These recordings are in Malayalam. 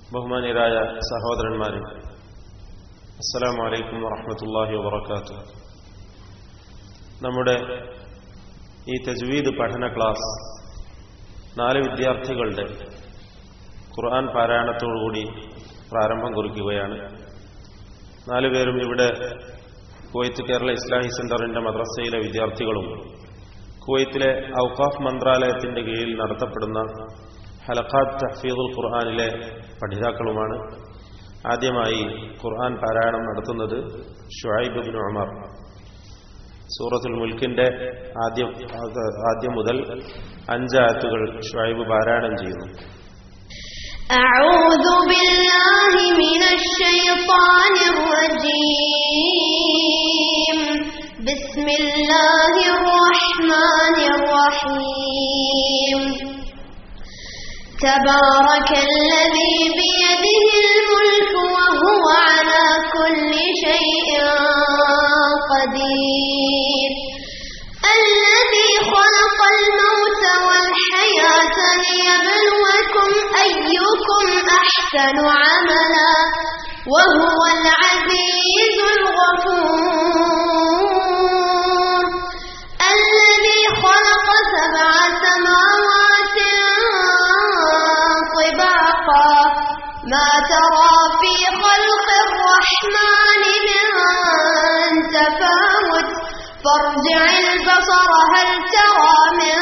ബഹുമാനിയരായ സഹോദരന്മാരെ അസ്സലാമു അലൈക്കും വറഹമത്തല്ലാഹി വബർക്കാത്തു നമ്മുടെ ഈ തജ്വീദ് പഠന ക്ലാസ് നാല് വിദ്യാർത്ഥികളുടെ ഖുർആൻ പാരായണത്തോടുകൂടി പ്രാരംഭം കുറിക്കുകയാണ് നാലുപേരും ഇവിടെ കുവൈത്ത് കേരള ഇസ്ലാഹി സെന്ററിന്റെ മദ്രസയിലെ വിദ്യാർത്ഥികളും കുവൈത്തിലെ ഔഖാഫ് മന്ത്രാലയത്തിന്റെ കീഴിൽ നടത്തപ്പെടുന്ന ഹലഖാത്ത് തഹ്ഫീദുൽ ഖുർആാനിലെ പഠിതാക്കളുമാണ് ആദ്യമായി ഖുർആൻ പാരായണം നടത്തുന്നത് ഷുഐബ് ബിൻ ഉമർ സൂറത്തുൽ മുൽക്കിന്റെ ആദ്യം ആദ്യം മുതൽ അഞ്ചായത്തുകൾ ഷുഐബ് പാരായണം ചെയ്യുന്നു أعوذ بالله من الشيطان الرجيم بسم الله الرحمن الرحيم تبارك الذي بيده الملك وهو على كل شيء قدير الذي خلق الموت والحياة ليبلوكم أيكم أحسن عملا وهو العزيز الغفور الذي خلق سبع سماوات طباقا ما ترى في خلق الرحمن من تفاوت فارجع البصر هل ترى من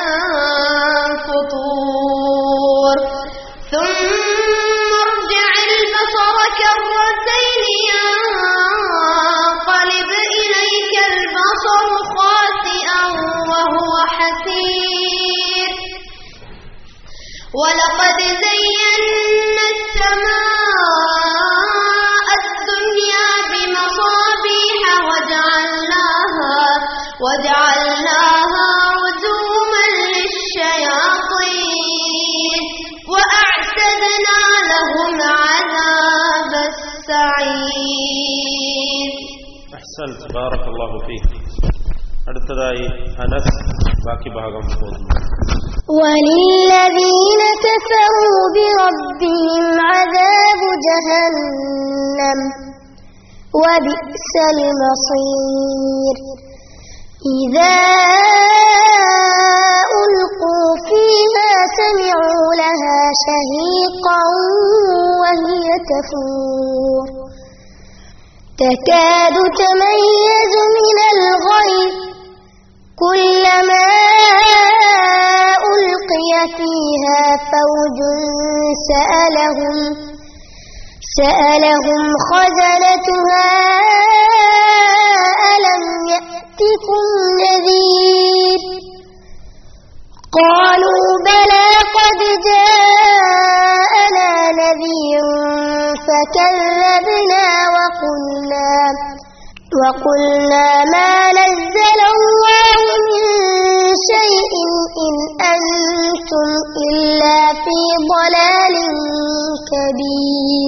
فطور ثم ارجع البصر كرتين ينقلب إليك البصر خاسئا وهو حسير ولقد زينا السماء الدنيا بمصابيح وجعلناها وجعلناها رجوما للشياطين وأعتدنا لهم عذاب السعير അഹ്സൻത് ബാറക്കല്ലാഹു ഫീക് അടുത്തതായി അനസ് ബാക്കി ഭാഗം പോകുന്നു وللذين كفروا بربهم عذاب جهنم وبئس المصير إذا ألقوا فيها سمعوا لها شهيقا وهي تفور تكاد تميز من الغيظ كلما ألقي فيها فوج سألهم سألهم خزنتها ألم يأتكم نذير قالوا بلى قد جاءنا نذير فكذبنا وقلنا وقلنا ما نزل الله من شيء إن أنتم إلا في ضلال كبير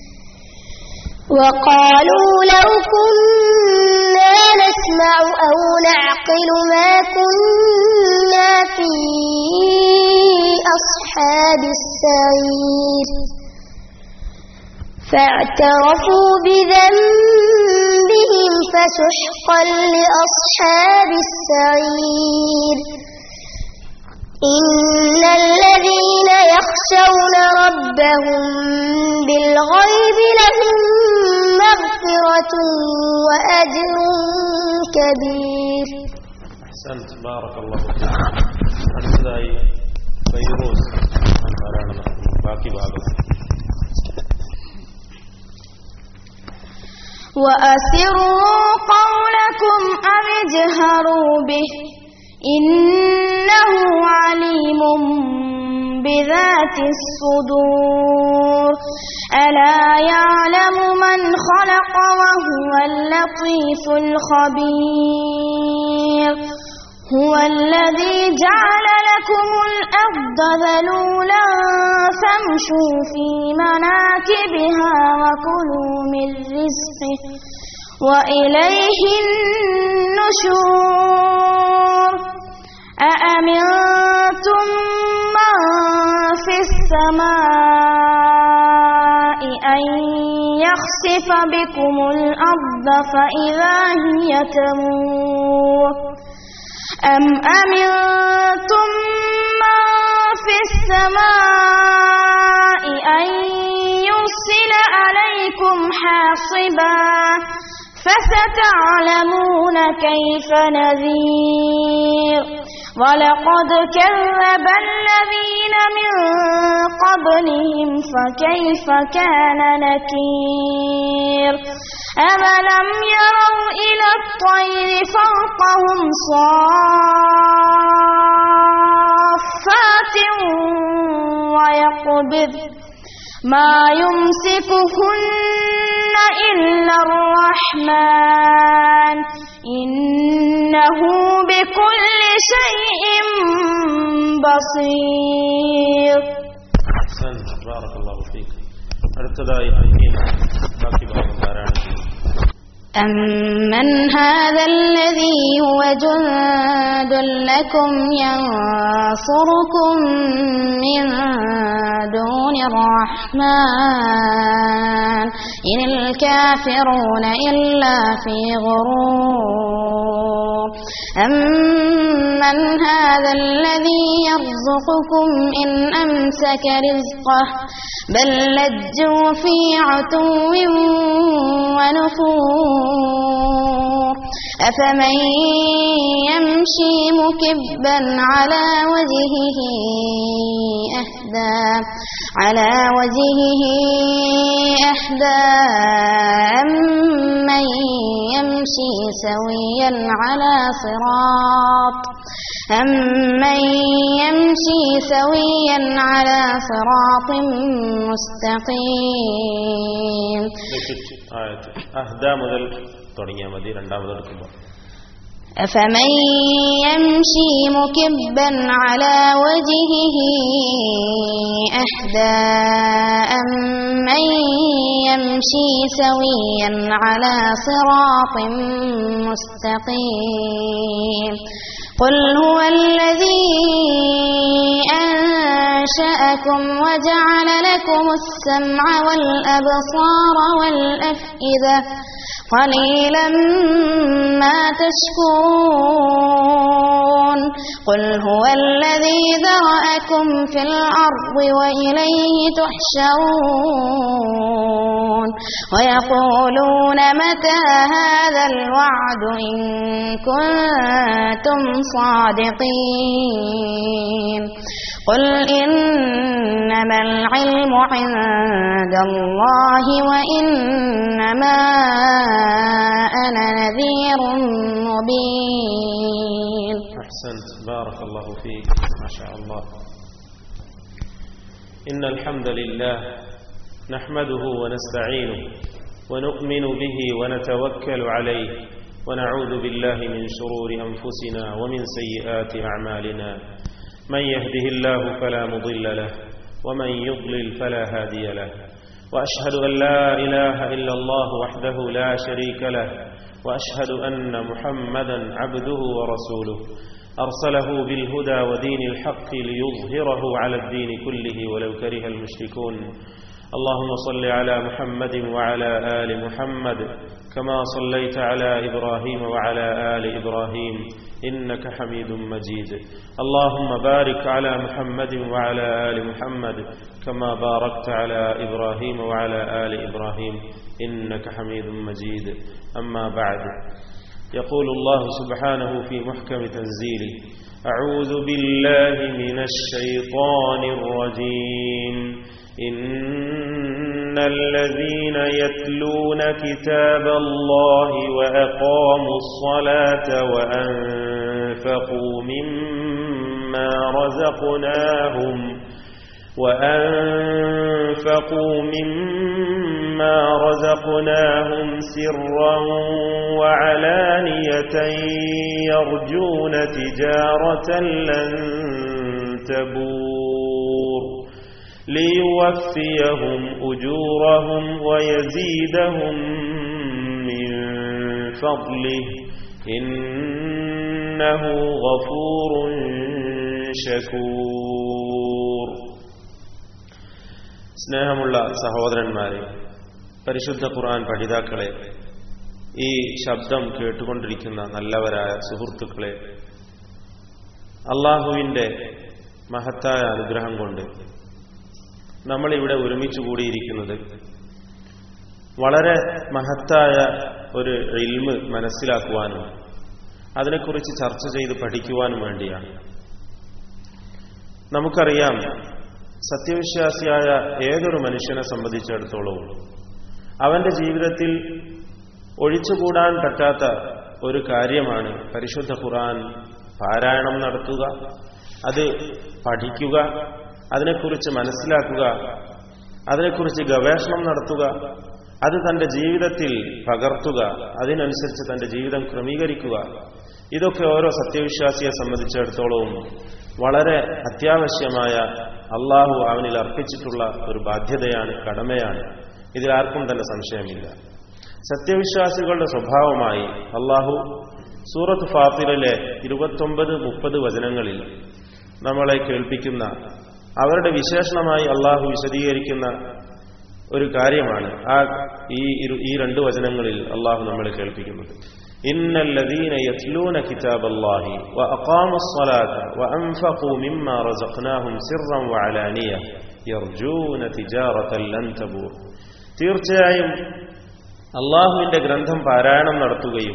وقالوا لو كنا نسمع أو نعقل ما كنا في أصحاب السعير فاعترفوا بذنبهم فسحقا لأصحاب السعير إن الذين يخشون ربهم بالغيب لهم مغفرة وأجر كبير അഹ്സൻത് ബാറക്കല്ലാഹു ഫീക് അടുത്തതായി ഫൈറൂസ് ഖുർആൻ പാരായണം നടത്തുന്നു ബാക്കി ഭാഗം وأسروا قولكم أو اجهروا به إنه عليم بذات الصدور ألا يعلم من خلق وهو اللطيف الخبير هو الذي جعل لكم الأرض ذلولا فامشوا في مناكبها وكلوا من رزقه وإليه النشور أأمنتم من في السماء يخسف بكم الأرض فإذا هي تمور أم أمنتم من في السماء أن يرسل عليكم حاصبا فستعلمون كيف نذير ولقد كذب الذين من قبلهم فكيف كان نكير أَوَلَمْ يَرَوْا إِلَى الطَّيْرِ فَوْقَهُمْ صَافَّاتٍ وَيَقْبِضْ مَا يُمْسِكُهُنَّ إِلَّا الرَّحْمَنُ إِنَّهُ بِكُلِّ شَيْءٍ بَصِيرٌ أحسنت بارك الله فيك അടുത്തതായി ഹക്കീം ബാക്കി ഭാഗം പാരായണം ചെയ്യും أمن هذا الذي هو جند لكم ينصركم من دون الرحمن إن الكافرون إلا في غرور أمن هذا الذي يرزقكم إن أمسك رزقه بل لجوا في عتو ونفور أفمن يمشي مكبا على وجهه أهدى على وجهه أهدى أمن يمشي سويا على صراط أمن يمشي سويا على صراط مستقيم രക്ഷിച്ച് ആയത്ത് അഹ്ദ മുതൽ തുടങ്ങിയാൽ മതി രണ്ടാമത് എടുക്കുമ്പോൾ أفمن يمشي مكبا على وجهه أهدى أمن يمشي سويا على صراط مستقيم قل هو الذي أنشأكم وجعل لكم السمع والأبصار والأفئدة قليلا ما تشكرون قل هو الذي ذرأكم في الأرض وإليه تحشرون ويقولون متى هذا الوعد إن كنتم صادقين قل إنما العلم عند الله وإنما أنا نذير مبين أحسنت بارك الله فيك ما شاء الله إن الحمد لله نحمده ونستعينه ونؤمن به ونتوكل عليه ونعوذ بالله من شرور أنفسنا ومن سيئات أعمالنا من يهده الله فلا مضل له ومن يضلل فلا هادي له وأشهد أن لا إله إلا الله وحده لا شريك له وأشهد أن محمدا عبده ورسوله أرسله بالهدى ودين الحق ليظهره على الدين كله ولو كره المشركون اللهم صل على محمد وعلى آل محمد كما صليت على إبراهيم وعلى آل إبراهيم إنك حميد مجيد اللهم بارك على محمد وعلى آل محمد كما باركت على إبراهيم وعلى آل إبراهيم إنك حميد مجيد أما بعد يقول الله سبحانه في محكم تنزيله أعوذ بالله من الشيطان الرجيم إن الذين يتلون كتاب الله وأقاموا الصلاة وأنفقوا مما رزقناهم وأنفقوا مما رزقناهم سرا وعلانية يرجون تجارة لن تبور ليوفيهم أجورهم ويزيدهم من فضله إنه غفور شكور സ്നേഹമുള്ള സഹോദരന്മാരെ പരിശുദ്ധ ഖുർആൻ പഠിതാക്കളെ ഈ ശബ്ദം കേട്ടുകൊണ്ടിരിക്കുന്ന നല്ലവരായ സുഹൃത്തുക്കളെ അള്ളാഹുവിൻ്റെ മഹത്തായ അനുഗ്രഹം കൊണ്ട് നമ്മളിവിടെ ഒരുമിച്ച് കൂടിയിരിക്കുന്നത് വളരെ മഹത്തായ ഒരു ഇൽമ് മനസ്സിലാക്കുവാനും അതിനെക്കുറിച്ച് ചർച്ച ചെയ്ത് പഠിക്കുവാനും വേണ്ടിയാണ് നമുക്കറിയാം സത്യവിശ്വാസിയായ ഏതൊരു മനുഷ്യനെ സംബന്ധിച്ചിടത്തോളവും അവന്റെ ജീവിതത്തിൽ ഒഴിച്ചുകൂടാൻ പറ്റാത്ത ഒരു കാര്യമാണ് പരിശുദ്ധ ഖുർആൻ പാരായണം നടത്തുക അത് പഠിക്കുക അതിനെക്കുറിച്ച് മനസ്സിലാക്കുക അതിനെക്കുറിച്ച് ഗവേഷണം നടത്തുക അത് തന്റെ ജീവിതത്തിൽ പകർത്തുക അതിനനുസരിച്ച് തന്റെ ജീവിതം ക്രമീകരിക്കുക ഇതൊക്കെ ഓരോ സത്യവിശ്വാസിയെ സംബന്ധിച്ചിടത്തോളവും വളരെ അത്യാവശ്യമായ അള്ളാഹു അവനിൽ അർപ്പിച്ചിട്ടുള്ള ഒരു ബാധ്യതയാണ് കടമയാണ് ഇതിലാർക്കും തന്നെ സംശയമില്ല സത്യവിശ്വാസികളുടെ സ്വഭാവമായി അള്ളാഹു സൂറത്ത് ഫാത്തിറിലെ ഇരുപത്തൊമ്പത് മുപ്പത് വചനങ്ങളിൽ നമ്മളെ കേൾപ്പിക്കുന്ന അവരുടെ വിശേഷണമായി അള്ളാഹു വിശദീകരിക്കുന്ന ഒരു കാര്യമാണ് ആ ഈ ഈ രണ്ട് വചനങ്ങളിൽ അള്ളാഹു നമ്മളെ കേൾപ്പിക്കുന്നത് إن الذين يتلون كتاب الله وأقاموا الصلاة وأنفقوا مما رزقناهم سرا وعلانية يرجون تجارة لن تبور തീർച്ചയായും അള്ളാഹുവിന്റെ ഗ്രന്ഥം പാരായണം നടത്തുകയും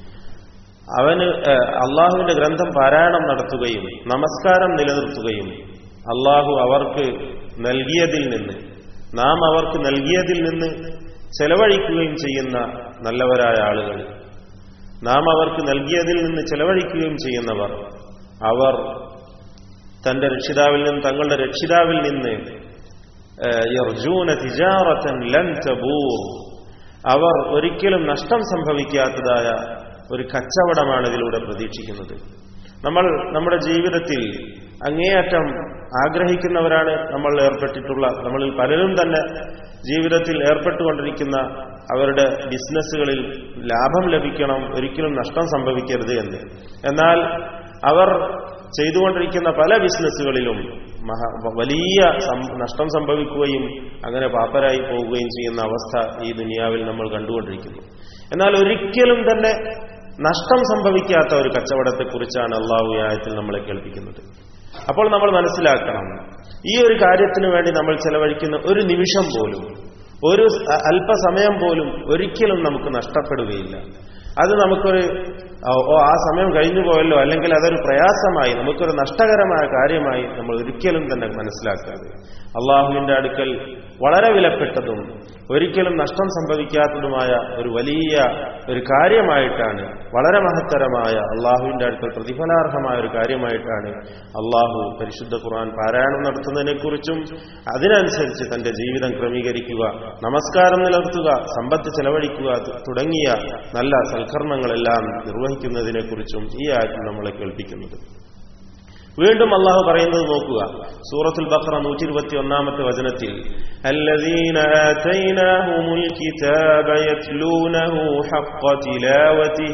അവന് അള്ളാഹുവിന്റെ ഗ്രന്ഥം പാരായണം നടത്തുകയും നമസ്കാരം നിലനിർത്തുകയും അള്ളാഹു അവർക്ക് നൽകിയതിൽ നിന്ന് നാം അവർക്ക് നൽകിയതിൽ നിന്ന് ചെലവഴിക്കുകയും ചെയ്യുന്ന നല്ലവരായ ആളുകൾ നാം അവർക്ക് നൽകിയതിൽ നിന്ന് ചെലവഴിക്കുകയും ചെയ്യുന്നവർ അവർ തന്റെ രക്ഷിതാവിൽ നിന്ന് തങ്ങളുടെ രക്ഷിതാവിൽ നിന്ന് യർജൂന തിജാറത്തൻ ലൻ തബൂർ അവർ ഒരിക്കലും നഷ്ടം സംഭവിക്കാത്തതായ ഒരു കച്ചവടമാണ് ഇതിലൂടെ പ്രതീക്ഷിക്കുന്നത് നമ്മൾ നമ്മുടെ ജീവിതത്തിൽ അങ്ങേയറ്റം ആഗ്രഹിക്കുന്നവരാണ് നമ്മൾ ഏർപ്പെട്ടിട്ടുള്ള നമ്മളിൽ പലരും തന്നെ ജീവിതത്തിൽ ഏർപ്പെട്ടുകൊണ്ടിരിക്കുന്ന അവരുടെ ബിസിനസ്സുകളിൽ ലാഭം ലഭിക്കണം ഒരിക്കലും നഷ്ടം സംഭവിക്കരുത് എന്ന് എന്നാൽ അവർ ചെയ്തുകൊണ്ടിരിക്കുന്ന പല ബിസിനസ്സുകളിലും മഹാ വലിയ നഷ്ടം സംഭവിക്കുകയും അങ്ങനെ പാപ്പരായി പോവുകയും ചെയ്യുന്ന അവസ്ഥ ഈ ദുനിയാവിൽ നമ്മൾ കണ്ടുകൊണ്ടിരിക്കുന്നു എന്നാൽ ഒരിക്കലും തന്നെ നഷ്ടം സംഭവിക്കാത്ത ഒരു കച്ചവടത്തെക്കുറിച്ചാണ് അള്ളാഹു ആയത്തിൽ നമ്മളെ കേൾപ്പിക്കുന്നത് അപ്പോൾ നമ്മൾ മനസ്സിലാക്കണം ഈ ഒരു കാര്യത്തിന് വേണ്ടി നമ്മൾ ചെലവഴിക്കുന്ന ഒരു നിമിഷം പോലും ഒരു അല്പസമയം പോലും ഒരിക്കലും നമുക്ക് നഷ്ടപ്പെടുകയില്ല അത് നമുക്കൊരു ഓ ആ സമയം കഴിഞ്ഞു പോയല്ലോ അല്ലെങ്കിൽ അതൊരു പ്രയാസമായി നമുക്കൊരു നഷ്ടകരമായ കാര്യമായി നമ്മൾ ഒരിക്കലും തന്നെ മനസ്സിലാക്കാതെ അള്ളാഹുവിന്റെ അടുക്കൽ വളരെ വിലപ്പെട്ടതും ഒരിക്കലും നഷ്ടം സംഭവിക്കാത്തതുമായ ഒരു വലിയ ഒരു കാര്യമായിട്ടാണ് വളരെ മഹത്തരമായ അള്ളാഹുവിന്റെ അടുക്കൽ പ്രതിഫലാർഹമായ ഒരു കാര്യമായിട്ടാണ് അള്ളാഹു പരിശുദ്ധ ഖുർആൻ പാരായണം നടത്തുന്നതിനെക്കുറിച്ചും അതിനനുസരിച്ച് തന്റെ ജീവിതം ക്രമീകരിക്കുക നമസ്കാരം നിലനിർത്തുക സമ്പത്ത് ചെലവഴിക്കുക തുടങ്ങിയ നല്ല സൽക്കർമ്മങ്ങളെല്ലാം നിർവഹിക്കുന്നതിനെക്കുറിച്ചും ഈ ആയത്തിൽ നമ്മളെ കേൾപ്പിക്കുന്നത് വീണ്ടും അള്ളാഹു പറയുന്നത് നോക്കുക സൂറത്തുൽ ബഖറ നൂറ്റി ഇരുപത്തി ഒന്നാമത്തെ വചനത്തിൽ الذين آتيناهم الكتاب يتلونه حق تلاوته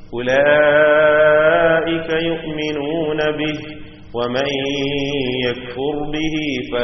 أولئك يؤمنون به ومن يكفر به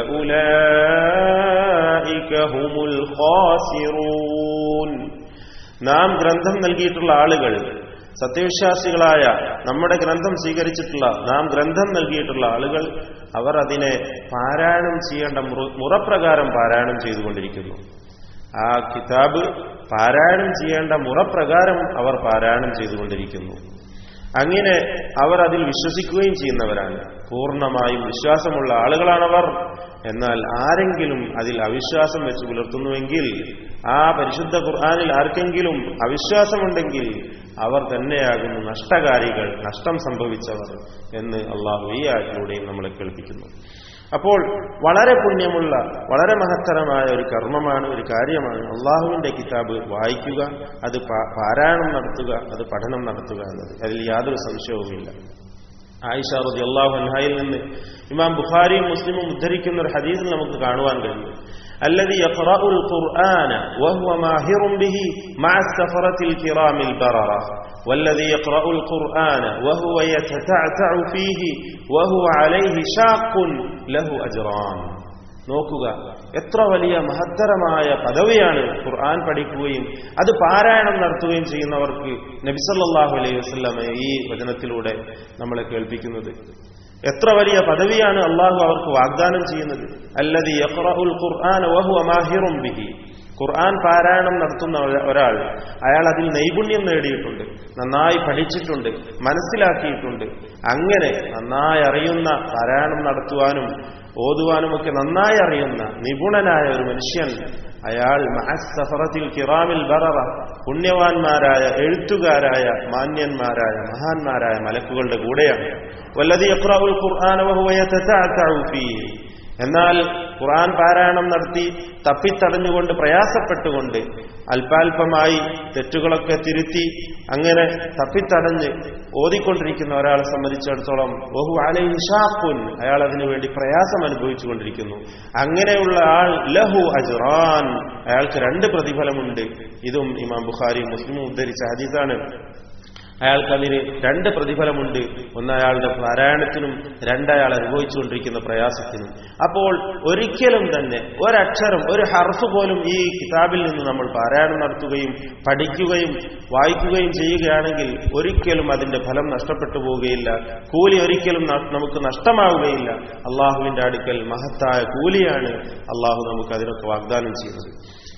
فأولئك هم الخاسرون നാം ഗ്രന്ഥം നൽകിയിട്ടുള്ള ആളുകൾ സത്യവിശ്വാസികളായ നമ്മുടെ ഗ്രന്ഥം സ്വീകരിച്ചിട്ടുള്ള നാം ഗ്രന്ഥം നൽകിയിട്ടുള്ള ആളുകൾ അവർ അതിനെ പാരായണം ചെയ്യേണ്ട മുറപ്രകാരം പാരായണം ചെയ്തുകൊണ്ടിരിക്കുന്നു ആ കിതാബ് പാരായണം ചെയ്യേണ്ട മുറപ്രകാരം അവർ പാരായണം ചെയ്തുകൊണ്ടിരിക്കുന്നു അങ്ങനെ അവർ അതിൽ വിശ്വസിക്കുകയും ചെയ്യുന്നവരാണ് പൂർണ്ണമായും വിശ്വാസമുള്ള ആളുകളാണവർ എന്നാൽ ആരെങ്കിലും അതിൽ അവിശ്വാസം വെച്ച് പുലർത്തുന്നുവെങ്കിൽ ആ പരിശുദ്ധ ഖുർആാനിൽ ആർക്കെങ്കിലും അവിശ്വാസമുണ്ടെങ്കിൽ അവർ തന്നെയാകുന്നു നഷ്ടകാരികൾ നഷ്ടം സംഭവിച്ചവർ എന്ന് അള്ളാഹു ഈ ആയത്തിലൂടെയും നമ്മളെ കേൾപ്പിക്കുന്നു അപ്പോൾ വളരെ പുണ്യമുള്ള വളരെ മഹത്തരമായ ഒരു കർമ്മമാണ് ഒരു കാര്യമാണ് അള്ളാഹുവിന്റെ കിതാബ് വായിക്കുക അത് പാരായണം നടത്തുക അത് പഠനം നടത്തുക എന്നത് അതിൽ യാതൊരു സംശയവുമില്ല ആയിഷ റതി അള്ളാഹു അൻഹായിൽ നിന്ന് ഇമാം ബുഖാരിയും മുസ്ലിമും ഉദ്ധരിക്കുന്ന ഒരു ഹദീസിൽ നമുക്ക് കാണുവാൻ കഴിയും الذي يقرأ القرآن وهو ماهر به مع السفرة الكرام البررة والذي يقرأ القرآن وهو يتتعتع فيه وهو عليه شاق له أجران നോക്കുക എത്ര വലിയ മഹത്തരമായ പദവിയാണ് ഖുർആൻ പഠിക്കുകയും അത് പാരായണം നടത്തുകയും ചെയ്യുന്നവർക്ക് നബിസല്ലാഹു അലൈഹി വസ്ലമ ഈ വചനത്തിലൂടെ നമ്മളെ കേൾപ്പിക്കുന്നത് എത്ര വലിയ പദവിയാണ് അള്ളാഹു അവർക്ക് വാഗ്ദാനം ചെയ്യുന്നത് അല്ലതി യഖ്റഉൽ ഖുർആന വഹുവ മാഹിറും ബിഹി ഖുർആൻ പാരായണം നടത്തുന്ന ഒര- ഒരാൾ അയാൾ അതിൽ നൈപുണ്യം നേടിയിട്ടുണ്ട് നന്നായി പഠിച്ചിട്ടുണ്ട് മനസ്സിലാക്കിയിട്ടുണ്ട് അങ്ങനെ നന്നായി അറിയുന്ന പാരായണം നടത്തുവാനും ഓതുവാനുമൊക്കെ നന്നായി അറിയുന്ന നിപുണനായ ഒരു മനുഷ്യൻ അയാൾ മഅസ്സഫറത്തിൽ കിറാമിൽ ബററ പുണ്യവാന്മാരായ എഴുത്തുകാരായ മാന്യന്മാരായ മഹാന്മാരായ മലക്കുകളുടെ കൂടെയാണ് വല്ലതി യഖ്റഉൽ ഖുർആന വഹുവ യതതഅതഉ ഫീഹി എന്നാൽ ഖുർആൻ പാരായണം നടത്തി തപ്പിത്തടഞ്ഞുകൊണ്ട് പ്രയാസപ്പെട്ടുകൊണ്ട് അല്പാൽപമായി തെറ്റുകളൊക്കെ തിരുത്തി അങ്ങനെ തപ്പിത്തടഞ്ഞ് ഓതിക്കൊണ്ടിരിക്കുന്ന ഒരാളെ സംബന്ധിച്ചിടത്തോളം ബഹു അലൈഷാഖുൻ അയാൾ അതിനു വേണ്ടി പ്രയാസം അനുഭവിച്ചുകൊണ്ടിരിക്കുന്നു അങ്ങനെയുള്ള ആൾ ലഹു അജ്റാൻ അയാൾക്ക് രണ്ട് പ്രതിഫലമുണ്ട് ഇതും ഇമാം ബുഖാരി മുസ്ലിമും ഉദ്ധരിച്ച ഹദീസാണ് അയാൾക്ക് അതിന് രണ്ട് പ്രതിഫലമുണ്ട് ഒന്ന് അയാളുടെ പാരായണത്തിനും രണ്ടയാൾ അനുഭവിച്ചുകൊണ്ടിരിക്കുന്ന പ്രയാസത്തിനും അപ്പോൾ ഒരിക്കലും തന്നെ ഒരക്ഷരം ഒരു ഹർഫ് പോലും ഈ കിതാബിൽ നിന്ന് നമ്മൾ പാരായണം നടത്തുകയും പഠിക്കുകയും വായിക്കുകയും ചെയ്യുകയാണെങ്കിൽ ഒരിക്കലും അതിന്റെ ഫലം നഷ്ടപ്പെട്ടു പോവുകയില്ല കൂലി ഒരിക്കലും ന- നമുക്ക് നഷ്ടമാവുകയില്ല അള്ളാഹുവിന്റെ അടുക്കൽ മഹത്തായ കൂലിയാണ് അള്ളാഹു നമുക്ക് അതിനൊക്കെ വാഗ്ദാനം ചെയ്യുന്നത്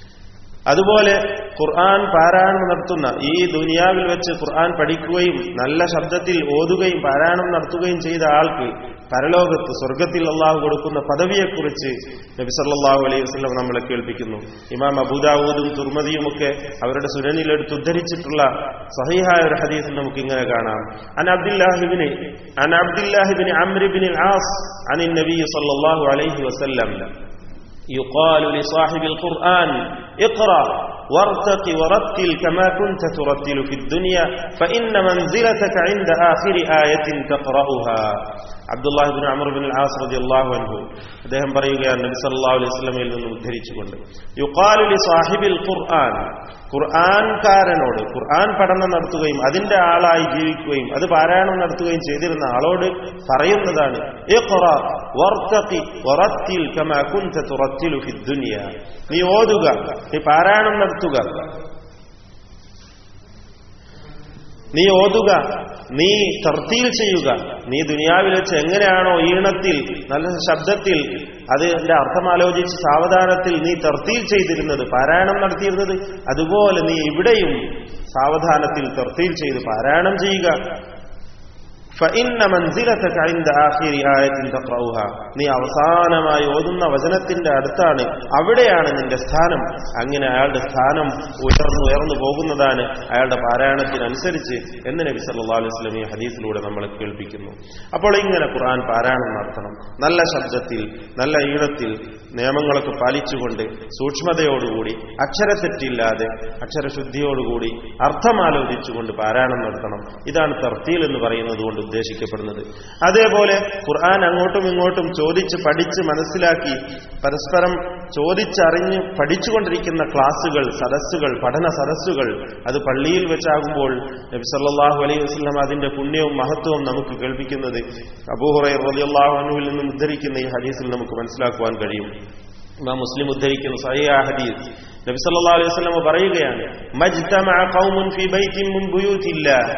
അതുപോലെ ഖുർആൻ പാരായണം നടത്തുന്ന ഈ ദുനിയാവിൽ വെച്ച് ഖുർആൻ പഠിക്കുകയും നല്ല ശബ്ദത്തിൽ ഓതുകയും പാരായണം നടത്തുകയും ചെയ്ത ആൾക്ക് പരലോകത്ത് സ്വർഗത്തിൽ അള്ളാഹു കൊടുക്കുന്ന പദവിയെക്കുറിച്ച് നബി സല്ലല്ലാഹു അലൈഹി വസല്ലം നമ്മളെ കേൾപ്പിക്കുന്നു ഇമാം അബൂദാവൂദും തുർമദിയുമൊക്കെ അവരുടെ സുനനിലെടുത്ത് ഉദ്ധരിച്ചിട്ടുള്ള സഹീഹായ ഒരു ഹദീസിൽ നമുക്ക് ഇങ്ങനെ കാണാം അൻ അബ്ദുല്ലാഹിബിന് അൻ അബ്ദുല്ലാഹിബിന് അമ്രിബിൻ ആസ് അനിൻ നബി സല്ലല്ലാഹു അലൈഹി വസല്ലം يقال لصاحب القرآن اقرأ وارتق ورتل كما كنت ترتل في الدنيا فإن منزلتك عند آخر آية تقرأها Abdullahi bin Amr bin Aas റളിയല്ലാഹു അൻഹു അദ്ദേഹം പറയുകയാണ് നബി സല്ലല്ലാഹു അലൈഹി വസല്ലമയിൽ നിന്ന് ഉദ്ധരിച്ചുകൊണ്ട് യുഖാലു ലി സാഹിബിൽ ഖുർആൻ ഖുർആൻകാരനോട് ഖുർആൻ പഠനം നടത്തുകയും അതിന്റെ ആളായി ജീവിക്കുകയും അത് പാരായണം നടത്തുകയും ചെയ്തിരുന്ന ആളോട് പറയുന്നതാണ് ഇഖ്റ വർത്തഖി വറത്തിൽ കമാ കുൻത തുറത്തിലു ഫി ദുനിയ നീ ഓതുക നീ പാരായണം നടത്തുക നീ ഓതുക നീ തർത്തീൽ ചെയ്യുക നീ ദുനിയാവിൽ വെച്ച് എങ്ങനെയാണോ ഈണത്തിൽ നല്ല ശബ്ദത്തിൽ അതിന്റെ അർത്ഥം ആലോചിച്ച് സാവധാനത്തിൽ നീ തർത്തീൽ ചെയ്തിരുന്നത് പാരായണം നടത്തിയിരുന്നത് അതുപോലെ നീ ഇവിടെയും സാവധാനത്തിൽ തർത്തീൽ ചെയ്ത് പാരായണം ചെയ്യുക فإن منزلتك عند آخر آية تقرأها നീ അവസാനമായി ഓതുന്ന വചനത്തിന്റെ അടുത്താണ് അവിടെയാണ് നിന്റെ സ്ഥാനം അങ്ങനെ അയാളുടെ സ്ഥാനം ഉയർന്നു ഉയർന്നു പോകുന്നതാണ് അയാളുടെ പാരായണത്തിനനുസരിച്ച് എന്ന് നബി സല്ലല്ലാഹു അലൈഹി വസല്ലം ഈ ഹദീസിലൂടെ നമ്മളെ കേൾപ്പിക്കുന്നു അപ്പോൾ ഇങ്ങനെ ഖുർആൻ പാരായണം നടത്തണം നല്ല ശബ്ദത്തിൽ നല്ല ഈണത്തിൽ നിയമങ്ങളൊക്കെ പാലിച്ചുകൊണ്ട് സൂക്ഷ്മതയോടുകൂടി അക്ഷരത്തെറ്റില്ലാതെ അക്ഷരശുദ്ധിയോടുകൂടി അർത്ഥമാലോചിച്ചുകൊണ്ട് പാരായണം നടത്തണം ഇതാണ് തർത്തീൽ എന്ന് പറയുന്നത് കൊണ്ട് ഉദ്ദേശിക്കപ്പെടുന്നത് അതേപോലെ ഖുർആൻ അങ്ങോട്ടും ഇങ്ങോട്ടും ചോദിച്ച് പഠിച്ച് മനസ്സിലാക്കി പരസ്പരം ചോദിച്ചറിഞ്ഞ് പഠിച്ചുകൊണ്ടിരിക്കുന്ന ക്ലാസുകൾ സദസ്സുകൾ പഠന സദസ്സുകൾ അത് പള്ളിയിൽ വെച്ചാകുമ്പോൾ നബി സല്ലല്ലാഹു അലൈഹി വസല്ലം അതിന്റെ പുണ്യവും മഹത്വവും നമുക്ക് കേൾപ്പിക്കുന്നത് അബൂഹുറൈ റളിയല്ലാഹു അൻഹുവിൽ നിന്നും ഉദ്ധരിക്കുന്ന ഈ ഹദീസിൽ നമുക്ക് മനസ്സിലാക്കുവാൻ കഴിയും ഇമാം മുസ്ലിം ഉദ്ധരിക്കുന്ന സഹിയ ഹദീസ് നബി സല്ലല്ലാഹു അലൈഹി വസല്ലം പറയുകയാണ് മജ്തമഅ ഖൗമുൻ ഫീ ബൈത്തിൻ മിൻ ബുയൂത്തില്ലാഹ്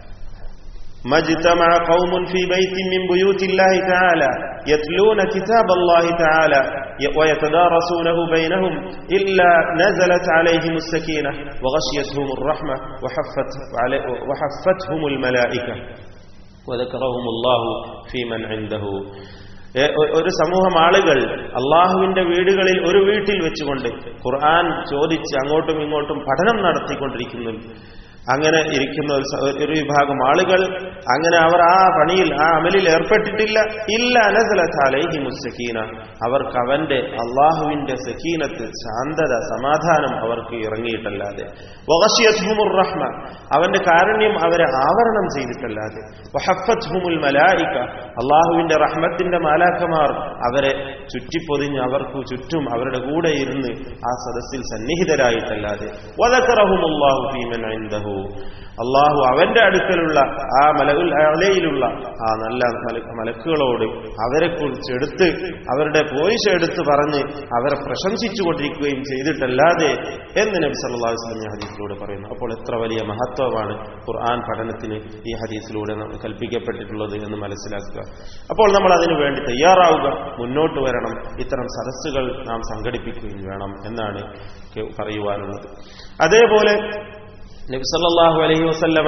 ما اجتمع قوم في بيت من بيوت الله تعالى يتلون كتاب الله تعالى ويتدارسونه بينهم إلا نزلت عليهم السكينة وغشيتهم الرحمة وحفت وحفتهم الملائكة وذكرهم الله في من عنده ഒരു സമൂഹം ആളുകൾ അള്ളാഹുവിന്റെ വീടുകളിൽ ഒരു വീട്ടിൽ വെച്ചുകൊണ്ട് ഖുർആൻ ചോദിച്ച് അങ്ങോട്ടും ഇങ്ങോട്ടും പഠനം നടത്തിക്കൊണ്ടിരിക്കുന്നു അങ്ങനെ ഇരിക്കുന്ന ഒരു സ- ഒരു വിഭാഗം ആളുകൾ അങ്ങനെ അവർ ആ പണിയിൽ ആ അമലിൽ ഏർപ്പെട്ടിട്ടില്ല ഇല്ല അനസലത്താലേഹി മുസ്സക്കീന അവർക്ക് അവന്റെ അള്ളാഹുവിന്റെ സക്കീനത്ത് ശാന്തത സമാധാനം അവർക്ക് ഇറങ്ങിയിട്ടല്ലാതെ വഗശിയത്ഹുമുർ റഹ്മ അവന്റെ കാരുണ്യം അവരെ ആവരണം ചെയ്തിട്ടല്ലാതെ വഹഫത്ഹുമുൽ മലായിക അള്ളാഹുവിന്റെ റഹ്മത്തിന്റെ മാലാക്കമാർ അവരെ ചുറ്റിപ്പൊതിഞ്ഞ് അവർക്ക് ചുറ്റും അവരുടെ കൂടെ ഇരുന്ന് ആ സദസ്സിൽ സന്നിഹിതരായിട്ടല്ലാതെ വദക്കറഹുമുല്ലാഹു ഫീമൻ ഇൻദഹു അള്ളാഹു അവന്റെ അടുക്കലുള്ള ആ മലകുൽ അലയിലുള്ള ആ നല്ല മല- മലക്കുകളോട് അവരെ കുറിച്ച് എടുത്ത് അവരുടെ പോയിഷ എടുത്ത് പറഞ്ഞ് അവരെ പ്രശംസിച്ചു കൊണ്ടിരിക്കുകയും ചെയ്തിട്ടല്ലാതെ എന്ന് നബി സല്ലല്ലാഹു അലൈഹി വസല്ലം ഈ ഹദീസിലൂടെ പറയുന്നു അപ്പോൾ എത്ര വലിയ മഹത്വമാണ് ഖുർആൻ പഠനത്തിന് ഈ ഹദീസിലൂടെ നമുക്ക് കൽപ്പിക്കപ്പെട്ടിട്ടുള്ളത് എന്ന് മനസ്സിലാക്കുക അപ്പോൾ നമ്മൾ അതിനു വേണ്ടി തയ്യാറാവുക മുന്നോട്ട് വരണം ഇത്തരം സദസ്സുകൾ നാം സംഘടിപ്പിക്കുകയും വേണം എന്നാണ് കെ- പറയുവാനുള്ളത് അതേപോലെ നബി സല്ലല്ലാഹു അലൈഹി വസല്ലമ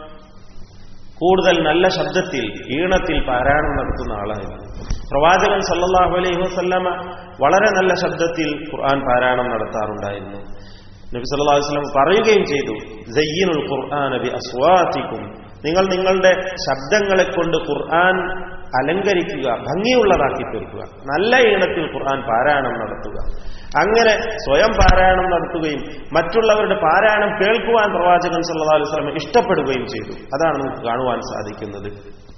കൂടുതൽ നല്ല ശബ്ദത്തിൽ ഈണത്തിൽ പാരായണം നടത്തുന്ന ആളായിരുന്നു പ്രവാചകൻ സല്ലല്ലാഹു അലൈഹി വസല്ലമ വളരെ നല്ല ശബ്ദത്തിൽ ഖുർആൻ പാരായണം നടത്താറുണ്ടായിരുന്നു നബി സല്ലല്ലാഹു അലൈഹി വസല്ലം പറയുകയും ചെയ്തു സയ്യിനുൽ ഖുർആന ബി അസ്വാതിക്കും നിങ്ങൾ നിങ്ങളുടെ ശബ്ദങ്ങളെ കൊണ്ട് ഖുർആൻ അലങ്കരിക്കുക ഭംഗിയുള്ളതാക്കി തീർക്കുക നല്ല ഈണത്തിൽ ഖുർആൻ പാരായണം നടത്തുക അങ്ങനെ സ്വയം പാരായണം നടത്തുകയും മറ്റുള്ളവരുടെ പാരായണം കേൾക്കുവാൻ പ്രവാചകൻ സല്ലല്ലാഹു അലൈഹി വസല്ലം ഇഷ്ടപ്പെടുകയും ചെയ്തു അതാണ് നമുക്ക് കാണുവാൻ സാധിക്കുന്നത്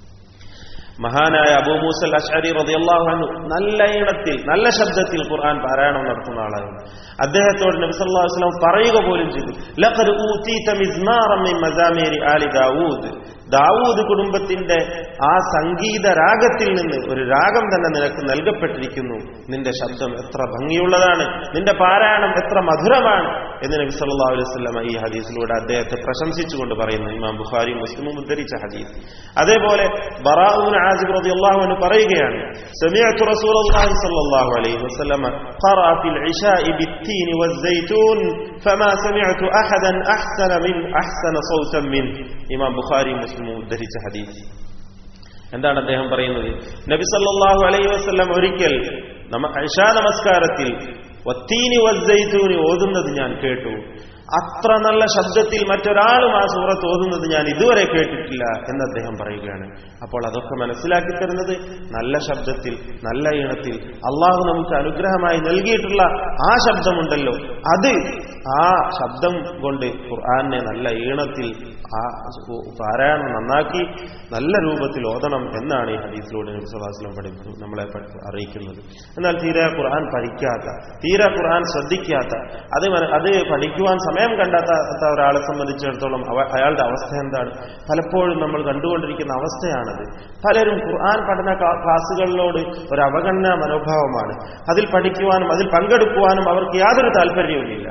മഹാനായ അബൂ മൂസൽ അഷ്അരി റളിയല്ലാഹു അൻഹു നല്ല ഈണത്തിൽ നല്ല ശബ്ദത്തിൽ ഖുർആൻ പാരായണം നടത്തുന്ന ആളായിരുന്നു അദ്ദേഹത്തോട് നബി സല്ലല്ലാഹു അലൈഹി വസല്ലം പറയുക പോലും ചെയ്തു ലഖദ് ഊതീത മിസ്മാറൻ മിൻ മസാമീരി ആലി ദാവൂദ് ദാവൂദ് കുടുംബത്തിന്റെ ആ സംഗീത രാഗത്തിൽ നിന്ന് ഒരു രാഗം തന്നെ നിനക്ക് നൽകപ്പെട്ടിരിക്കുന്നു നിന്റെ ശബ്ദം എത്ര ഭംഗിയുള്ളതാണ് നിന്റെ പാരായണം എത്ര മധുരമാണ് എന്ന് നബി സല്ലല്ലാഹു അലൈഹി വസല്ലം ഈ ഹദീസിലൂടെ അദ്ദേഹത്തെ പ്രശംസിച്ചുകൊണ്ട് പറയുന്നു ഇമാം ബുഖാരി മുസ്ലിമും ഉദ്ധരിച്ച ഹദീസ് അതേപോലെ ബറാഉൻ ആസിബ് റളിയല്ലാഹു അൻഹു പറയുകയാണ് സമിഅതു റസൂലുള്ളാഹി സ്വല്ലല്ലാഹു അലൈഹി വസല്ലം ഖറഅ ഫിൽ ഇശാഇ ബിത്തീൻ വസ്സൈതൂൻ ഫമാ സമിഅതു അഹദൻ അഹ്സന മിൻ അഹ്സന സൗതൻ മിൻ ഇമാം ബുഖാരി മുസ്ലിമും ഉദ്ധരിച്ച ഹദീസ് എന്താണ് അദ്ദേഹം പറയുന്നത് നബി സല്ലല്ലാഹു അലൈഹി വസല്ലം ഒരിക്കൽ നമ്മ ഇശാ നമസ്കാരത്തിൽ വത്തീനി വസ്സൈതൂനി ഓതുന്നത് ഞാൻ കേട്ടു അത്ര നല്ല ശബ്ദത്തിൽ മറ്റൊരാളും ആ സൂറത്ത് ഓതുന്നത് ഞാൻ ഇതുവരെ കേട്ടിട്ടില്ല എന്ന് അദ്ദേഹം പറയുകയാണ് അപ്പോൾ അതൊക്കെ മനസ്സിലാക്കി തരുന്നത് നല്ല ശബ്ദത്തിൽ നല്ല ഈണത്തിൽ അള്ളാഹു നമുക്ക് അനുഗ്രഹമായി നൽകിയിട്ടുള്ള ആ ശബ്ദമുണ്ടല്ലോ അത് ആ ശബ്ദം കൊണ്ട് ഖുർആാനെ നല്ല ഈണത്തിൽ ആ പാരായണം നന്നാക്കി നല്ല രൂപത്തിൽ ഓതണം എന്നാണ് ഈ ഹദീസിലൂടെ നബി സല്ലല്ലാഹു അലൈഹി വസല്ലം പഠിപ്പി നമ്മളെ പഠി- അറിയിക്കുന്നത് എന്നാൽ തീരെ ഖുർആൻ പഠിക്കാത്ത തീരെ ഖുർആൻ ശ്രദ്ധിക്കാത്ത അത് മന- അത് പഠിക്കുവാൻ സമയം കണ്ടെത്താത്ത ഒരാളെ സംബന്ധിച്ചിടത്തോളം അവ- അയാളുടെ അവസ്ഥ എന്താണ് പലപ്പോഴും നമ്മൾ കണ്ടുകൊണ്ടിരിക്കുന്ന അവസ്ഥയാണത് പലരും ഖുർആൻ പഠന ക്ലാ- ക്ലാസ്സുകളിലോട് ഒരു അവഗണന മനോഭാവമാണ് അതിൽ പഠിക്കുവാനും അതിൽ പങ്കെടുക്കുവാനും അവർക്ക് യാതൊരു താല്പര്യവുമില്ല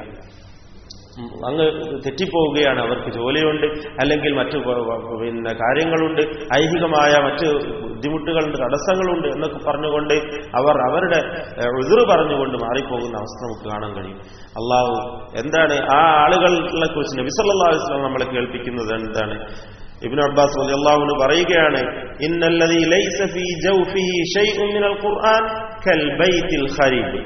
ഉം, അങ്ങ് തെറ്റിപ്പോവുകയാണ് അവർക്ക് ജോലിയുണ്ട് അല്ലെങ്കിൽ മറ്റു പ- പ- പിന്നെ കാര്യങ്ങളുണ്ട് ഐഹികമായ മറ്റ് ബുദ്ധിമുട്ടുകളുണ്ട് തടസ്സങ്ങളുണ്ട് എന്നൊക്കെ പറഞ്ഞുകൊണ്ട് അവർ അവരുടെ എതിർ പറഞ്ഞുകൊണ്ട് മാറിപ്പോകുന്ന അവസ്ഥ നമുക്ക് കാണാൻ കഴിയും അള്ളാഹു എന്താണ് ആ ആളുകളെ കുറിച്ച് നബി സല്ലല്ലാഹു അലൈഹി വസല്ലം നമ്മളെ കേൾപ്പിക്കുന്നത് എന്താണ് ഇബ്നു അബ്ബാസ് റളിയല്ലാഹു പറയുകയാണ് ഇന്നല്ലദീ ലൈസ ഫീ ജൗഫിഹി ഷൈഉൻ മിനൽ ഖുർആൻ കൽ ബൈത്തിൽ ഖരീബ്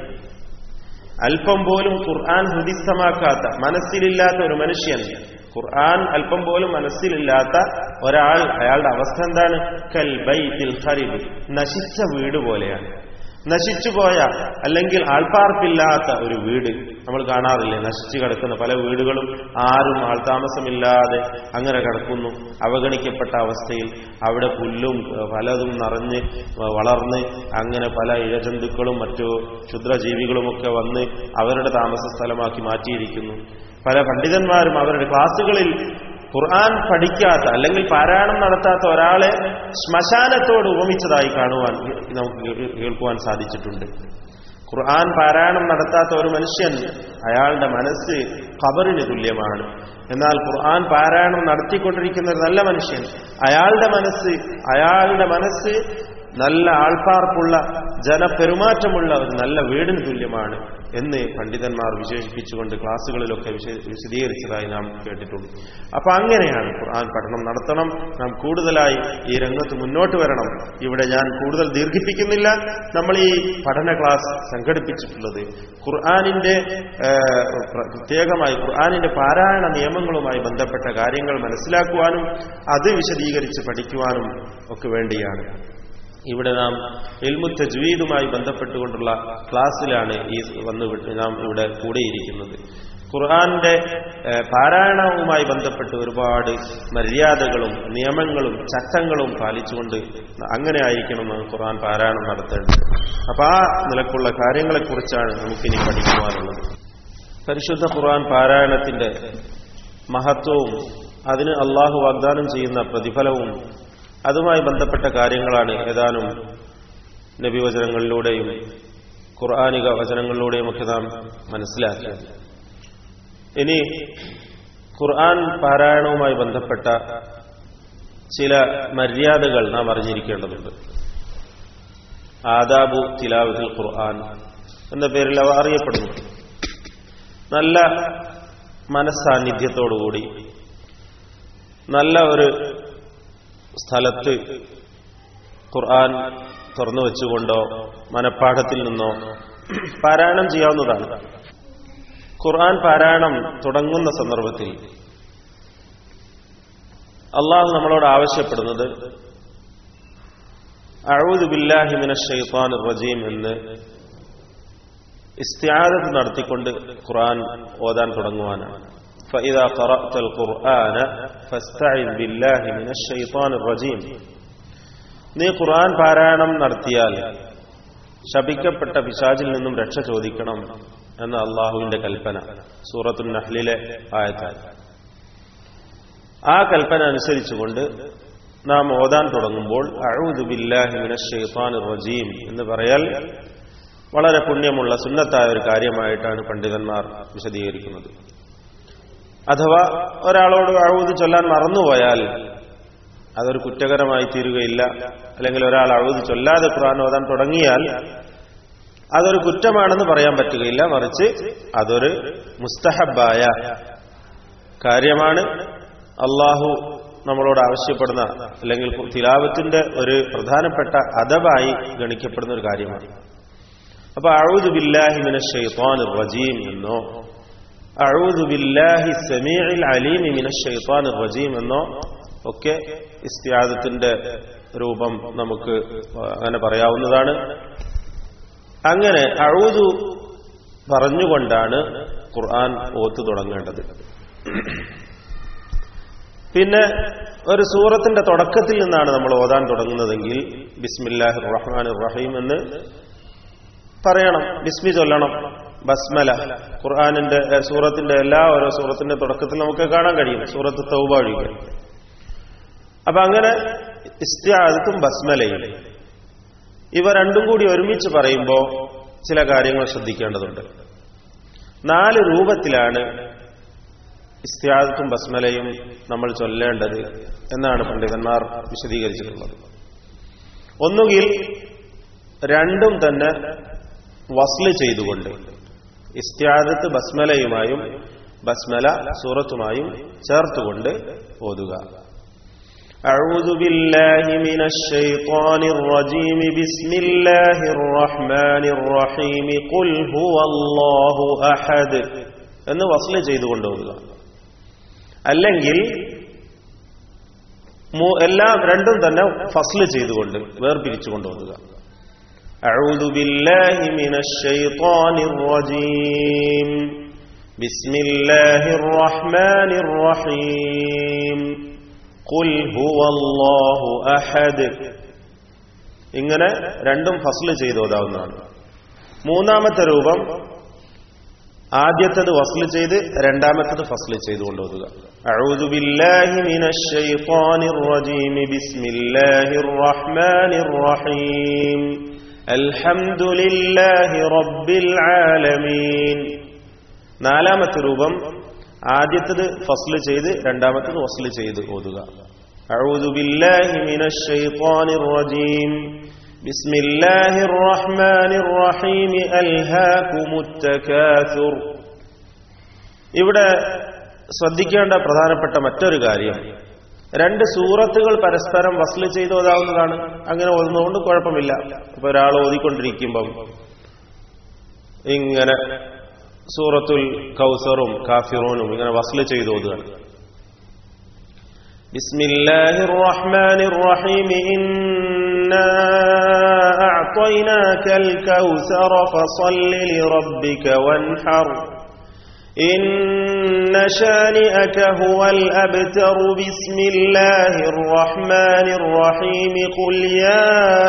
അല്പം പോലും ഖുർആൻ ഹൃദിസ്ഥമാക്കാത്ത മനസ്സിലില്ലാത്ത ഒരു മനുഷ്യൻ ഖുർആൻ അല്പം പോലും മനസ്സിലില്ലാത്ത ഒരാൾ അയാളുടെ അവസ്ഥ എന്താണ് കൽ ബൈത്തിൽ ഖരീബ് നശിച്ച വീട് പോലെയാണ് നശിച്ചുപോയ അല്ലെങ്കിൽ ആൾപ്പാർപ്പില്ലാത്ത ഒരു വീട് നമ്മൾ കാണാറില്ലേ നശിച്ചു കിടക്കുന്ന പല വീടുകളും ആരും ആൾതാമസമില്ലാതെ അങ്ങനെ കിടക്കുന്നു അവഗണിക്കപ്പെട്ട അവസ്ഥയിൽ അവിടെ പുല്ലും ഏഹ്, പലതും നിറഞ്ഞ് വ- വളർന്ന് അങ്ങനെ പല ഇഴജന്തുക്കളും മറ്റു ക്ഷുദ്രജീവികളുമൊക്കെ വന്ന് അവരുടെ താമസ സ്ഥലമാക്കി മാറ്റിയിരിക്കുന്നു പല പണ്ഡിതന്മാരും അവരുടെ ക്ലാസ്സുകളിൽ ഖുർആൻ പഠിക്കാത്ത അല്ലെങ്കിൽ പാരായണം നടത്താത്ത ഒരാളെ ശ്മശാനത്തോട് ഉപമിച്ചതായി കാണുവാൻ നമുക്ക് കേ- കേൾക്കുവാൻ സാധിച്ചിട്ടുണ്ട് ഖുർആൻ പാരായണം നടത്താത്ത ഒരു മനുഷ്യൻ അയാളുടെ മനസ്സ് ഖബറിന് തുല്യമാണ് എന്നാൽ ഖുർആൻ പാരായണം നടത്തിക്കൊണ്ടിരിക്കുന്ന ഒരു നല്ല മനുഷ്യൻ അയാളുടെ മനസ്സ് അയാളുടെ മനസ്സ് നല്ല ആൾപ്പാർപ്പുള്ള ജനപെരുമാറ്റമുള്ള ഒരു നല്ല വീടിന് തുല്യമാണ് എന്ന് പണ്ഡിതന്മാർ വിശേഷിപ്പിച്ചുകൊണ്ട് ക്ലാസ്സുകളിലൊക്കെ വിശ- വിശദീകരിച്ചതായി നാം കേട്ടിട്ടുണ്ട് അപ്പൊ അങ്ങനെയാണ് ഖുർആൻ പഠനം നടത്തണം നാം കൂടുതലായി ഈ രംഗത്ത് മുന്നോട്ട് വരണം ഇവിടെ ഞാൻ കൂടുതൽ ദീർഘിപ്പിക്കുന്നില്ല നമ്മൾ ഈ പഠന ക്ലാസ് സംഘടിപ്പിച്ചിട്ടുള്ളത് ഖുർആാനിന്റെ ഏഹ്, പ്ര- പ്രത്യേകമായി ഖുർആാനിന്റെ പാരായണ നിയമങ്ങളുമായി ബന്ധപ്പെട്ട കാര്യങ്ങൾ മനസ്സിലാക്കുവാനും അത് വിശദീകരിച്ച് പഠിക്കുവാനും ഒക്കെ വേണ്ടിയാണ് ഇവിടെ നാം ഇൽമു തജ്വീദുമായി ബന്ധപ്പെട്ടുകൊണ്ടുള്ള ക്ലാസ്സിലാണ് ഈ വന്നു വിട്ട് നാം ഇവിടെ കൂടെയിരിക്കുന്നത് ഖുർആന്റെ ഏഹ്, പാരായണവുമായി ബന്ധപ്പെട്ട് ഒരുപാട് മര്യാദകളും നിയമങ്ങളും ചട്ടങ്ങളും പാലിച്ചുകൊണ്ട് അങ്ങനെ ആയിരിക്കണം നാം ഖുർആൻ പാരായണം നടത്തേണ്ടത് അപ്പൊ ആ നിലക്കുള്ള കാര്യങ്ങളെക്കുറിച്ചാണ് നമുക്കിനി പഠിക്കുവാനുള്ളത് പരിശുദ്ധ ഖുർആൻ പാരായണത്തിന്റെ മഹത്വവും അതിന് അള്ളാഹു വാഗ്ദാനം ചെയ്യുന്ന പ്രതിഫലവും അതുമായി ബന്ധപ്പെട്ട കാര്യങ്ങളാണ് ഏതാനും നബിവചനങ്ങളിലൂടെയും ഖുർആാനിക വചനങ്ങളിലൂടെയും ഒക്കെ നാം മനസ്സിലാക്കിയത് ഇനി ഖുർആൻ പാരായണവുമായി ബന്ധപ്പെട്ട ചില മര്യാദകൾ നാം അറിഞ്ഞിരിക്കേണ്ടതുണ്ട് ആദാബു തിലാവത്തിൽ ഖുർആൻ എന്ന പേരിൽ അവ അറിയപ്പെടുന്നു നല്ല മനസ്സാന്നിധ്യത്തോടുകൂടി നല്ല ഒരു സ്ഥലത്ത് ഖുർആൻ തുറന്നു വെച്ചുകൊണ്ടോ മനപ്പാഠത്തിൽ നിന്നോ പാരായണം ചെയ്യാവുന്നതാണ് ഖുർആൻ പാരായണം തുടങ്ങുന്ന സന്ദർഭത്തിൽ അള്ളാഹു നമ്മളോട് ആവശ്യപ്പെടുന്നത് അഴൂദ് ബില്ലാഹി മിനശ് ഷൈത്താനിർ റജീം എന്ന് ഇസ്തിയാദത്ത് നടത്തിക്കൊണ്ട് ഖുർആൻ ഓതാൻ തുടങ്ങുവാനാണ് فإذا قرأت القرآن فاستعذ بالله من الشيطان الرجيم നീ ഖുർആൻ പാരായണം നടത്തിയാൽ ശപിക്കപ്പെട്ട പിശാചിൽ നിന്നും രക്ഷ ചോദിക്കണം എന്ന അള്ളാഹുവിന്റെ കൽപ്പന സൂറത്തുൽ നഹ്ലിലെ ആയത്താൽ ആ കൽപ്പന അനുസരിച്ചുകൊണ്ട് നാം ഓതാൻ തുടങ്ങുമ്പോൾ അഊദു ബില്ലാഹി മിനശ് ഷൈത്താനിർ റജീം എന്ന് പറയാൽ വളരെ പുണ്യമുള്ള സുന്നത്തായ ഒരു കാര്യമായിട്ടാണ് പണ്ഡിതന്മാർ വിശദീകരിക്കുന്നത് അഥവാ ഒരാളോട് അഴുത് ചൊല്ലാൻ മറന്നുപോയാൽ അതൊരു കുറ്റകരമായി തീരുകയില്ല അല്ലെങ്കിൽ ഒരാൾ അഴുത് ചൊല്ലാതെ ഖുർആൻ ഓതാൻ തുടങ്ങിയാൽ അതൊരു കുറ്റമാണെന്ന് പറയാൻ പറ്റുകയില്ല മറിച്ച് അതൊരു മുസ്തഹബായ കാര്യമാണ് അള്ളാഹു നമ്മളോട് ആവശ്യപ്പെടുന്ന അല്ലെങ്കിൽ തിലാവത്തിന്റെ ഒരു പ്രധാനപ്പെട്ട അദബായി ഗണിക്കപ്പെടുന്ന ഒരു കാര്യമാണ് അപ്പൊ അഴുദു ബില്ലാഹി മിനശ് ഷൈത്താനിർ റജീം എന്നോ അഊദു ബില്ലാഹി സമീഇൽ അലീമി മിനശ് ഷൈത്താനിർ റജീം എന്നോ ഒക്കെ ഇസ്തിയാദത്തിന്റെ രൂപം നമുക്ക് അങ്ങനെ പറയാവുന്നതാണ് അങ്ങനെ അഊദു പറഞ്ഞുകൊണ്ടാണ് ഖുർആൻ ഓത്ത് തുടങ്ങേണ്ടത് പിന്നെ ഒരു സൂറത്തിന്റെ തുടക്കത്തിൽ നിന്നാണ് നമ്മൾ ഓതാൻ തുടങ്ങുന്നതെങ്കിൽ ബിസ്മില്ലാഹി റഹ്മാൻ റഹീം എന്ന് പറയണം ബിസ്മി ചൊല്ലണം ബസ്മല ഖുർആാനിന്റെ ഏ, സൂറത്തിന്റെ എല്ലാ ഓരോ സൂറത്തിന്റെ തുടക്കത്തിൽ നമുക്ക് കാണാൻ കഴിയും സൂറത്ത് തൗബ ഒഴികെ അപ്പൊ അങ്ങനെ ഇസ്തിയാദത്തും ബസ്മലയും ഇവ രണ്ടും കൂടി ഒരുമിച്ച് പറയുമ്പോൾ ചില കാര്യങ്ങൾ ശ്രദ്ധിക്കേണ്ടതുണ്ട് നാല് രൂപത്തിലാണ് ഇസ്തിയാദത്തും ബസ്മലയും നമ്മൾ ചൊല്ലേണ്ടത് എന്നാണ് പണ്ഡിതന്മാർ വിശദീകരിച്ചിട്ടുള്ളത് ഒന്നുകിൽ രണ്ടും തന്നെ വസ്ല് ചെയ്തുകൊണ്ട് ഇസ്ത്യാദത്ത് ബസ്മലയുമായും ബസ്മല സൂറത്തുമായും ചേർത്തുകൊണ്ട് ഓതുക أعوذ بالله من الشيطان الرجيم بسم الله الرحمن الرحيم قل هو الله أحد എന്ന് വസ്ല ചെയ്തുകൊണ്ട് ഓതുക അല്ലെങ്കിൽ മൂ- എല്ലാം രണ്ടും തന്നെ ഫസ്ല് ചെയ്തുകൊണ്ട് വേർപിരിച്ചുകൊണ്ട് ഓതുക أعوذ بالله من الشيطان الرجيم بسم الله الرحمن الرحيم قل هو الله أحد ഇങ്ങനെ രണ്ടും ഫസ്ല് ചെയ്തോതാവുന്നതാണ് മൂന്നാമത്തെ രൂപം ആദ്യത്തത് വസ്ല് ചെയ്ത് രണ്ടാമത്തത് ഫസ്ല് ചെയ്തുകൊണ്ട് ഓതുക أعوذ بالله من الشيطان الرجيم بسم الله الرحمن الرحيم الحمد لله رب العالمين നാലാമത്തെ രൂപം ആദ്യത്തത് ഫസ്ല് ചെയ്ത് രണ്ടാമത്തത് വസ്ല് ചെയ്ത് ഓതുക أعوذ بالله من الشيطان الرجيم بسم الله الرحمن الرحيم ألهاكم التكاثر ഇവിടെ ശ്രദ്ധിക്കേണ്ട പ്രധാനപ്പെട്ട മറ്റൊരു കാര്യം രണ്ട് സൂറത്തുകൾ പരസ്പരം വസ്ല് ചെയ്ത് ഓതാവുന്നതാണ് അങ്ങനെ ഓതുന്നതുകൊണ്ട് കുഴപ്പമില്ല ഇപ്പൊ ഒരാൾ ഓതിക്കൊണ്ടിരിക്കുമ്പം ഇങ്ങനെ സൂറത്തുൽ കൗസറും കാഫിറൂനും ഇങ്ങനെ വസ്ല് ചെയ്ത് ഓതുകയാണ് بسم الله الرحمن الرحيم إنا أعطيناك الكوثر فصل لربك وانحر إن شانئك هو الأبتر بسم الله الرحمن الرحيم قل يا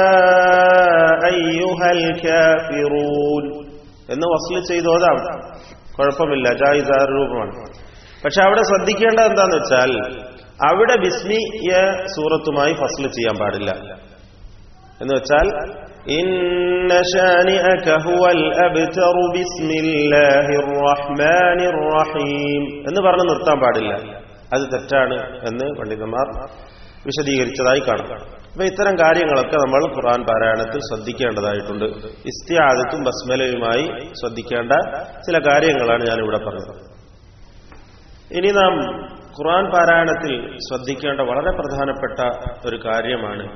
أيها الكافرون എന്ന് വസ്ല് ചെയ്തോതാം കുഴപ്പമില്ല ജായിസാർ രൂപമാണ് പക്ഷെ അവിടെ ശ്രദ്ധിക്കേണ്ടത് എന്താന്ന് വെച്ചാൽ അവിടെ ബിസ്മിയ സൂറത്തുമായി ഫസ്ല് ചെയ്യാൻ പാടില്ല എന്ന് വെച്ചാൽ ഇന്ന ശാനിഅക ഹുവൽ അബ്തറു ബിസ്മില്ലാഹിർ റഹ്മാനിർ റഹീം എന്ന് പറഞ്ഞ് നിർത്താൻ പാടില്ല അത് തെറ്റാണ് എന്ന് പണ്ഡിതന്മാർ വിശദീകരിച്ചതായി കാണാം അപ്പൊ ഇത്തരം കാര്യങ്ങളൊക്കെ നമ്മൾ ഖുർആൻ പാരായണത്തിൽ ശ്രദ്ധിക്കേണ്ടതായിട്ടുണ്ട് ഇസ്തിയാദത്തും ബസ്മലയുമായി ശ്രദ്ധിക്കേണ്ട ചില കാര്യങ്ങളാണ് ഞാൻ ഇവിടെ പറഞ്ഞത് ഇനി നാം ഖുർആൻ പാരായണത്തിൽ ശ്രദ്ധിക്കേണ്ട വളരെ പ്രധാനപ്പെട്ട ഒരു കാര്യമാണ്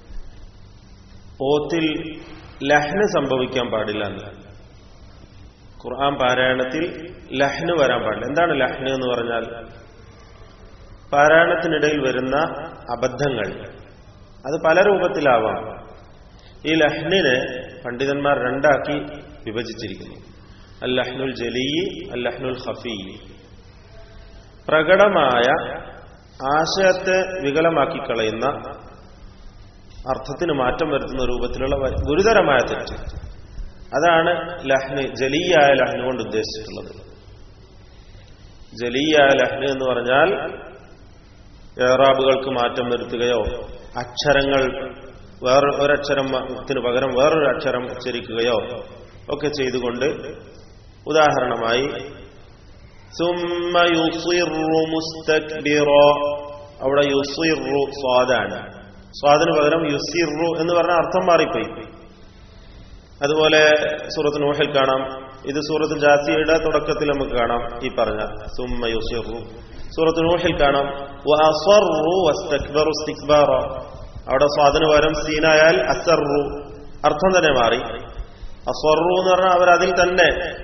ഓത്തിൽ ലഹ്ന് സംഭവിക്കാൻ പാടില്ല എന്ന് ഖുർആൻ പാരായണത്തിൽ ലഹ്ന് വരാൻ പാടില്ല എന്താണ് ലഹ്ന് എന്ന് പറഞ്ഞാൽ പാരായണത്തിനിടയിൽ വരുന്ന അബദ്ധങ്ങൾ അത് പല രൂപത്തിലാവാം ഈ ലഹ്നിനെ പണ്ഡിതന്മാർ രണ്ടാക്കി വിഭജിച്ചിരിക്കുന്നു അൽ ലഹ്നുൽ ജലീ അൽ ലഹ്നുൽ ഖഫീ പ്രകടമായ ആശയത്തെ വികലമാക്കി കളയുന്ന അർത്ഥത്തിന് മാറ്റം വരുത്തുന്ന രൂപത്തിലുള്ള ഗുരുതരമായ തെറ്റ് അതാണ് ലഹ്ന് ജലീയായ ലഹ്ന് കൊണ്ട് ഉദ്ദേശിച്ചിട്ടുള്ളത് ജലീയായ ലഹ്ന് എന്ന് പറഞ്ഞാൽ ഏറാബുകൾക്ക് മാറ്റം വരുത്തുകയോ അക്ഷരങ്ങൾ വേറെ ഒരക്ഷരത്തിന് പകരം വേറൊരു അക്ഷരം ഉച്ചരിക്കുകയോ ഒക്കെ ചെയ്തുകൊണ്ട് ഉദാഹരണമായി സുമ്മ യുസിറു മുസ്തക്ബിറോ അവിടെ യുസിറു സ്വാദാണ് സ്വാദിന് പകരം യുസിറു എന്ന് പറഞ്ഞ അർത്ഥം മാറിപ്പോയി അതുപോലെ സൂറത്ത് നൂഹിൽ കാണാം ഇത് സൂറത്ത് ജാസിയുടെ തുടക്കത്തിൽ നമുക്ക് കാണാം ഈ പറഞ്ഞ സുമ്മ യുസിറു സൂറത്ത് നൂഹിൽ കാണാം അവിടെ സ്വാദിന് പകരം സീനായാൽ അസറു അർത്ഥം തന്നെ മാറി അസ്വറു എന്ന് പറഞ്ഞാൽ അവർ അതിൽ തന്നെ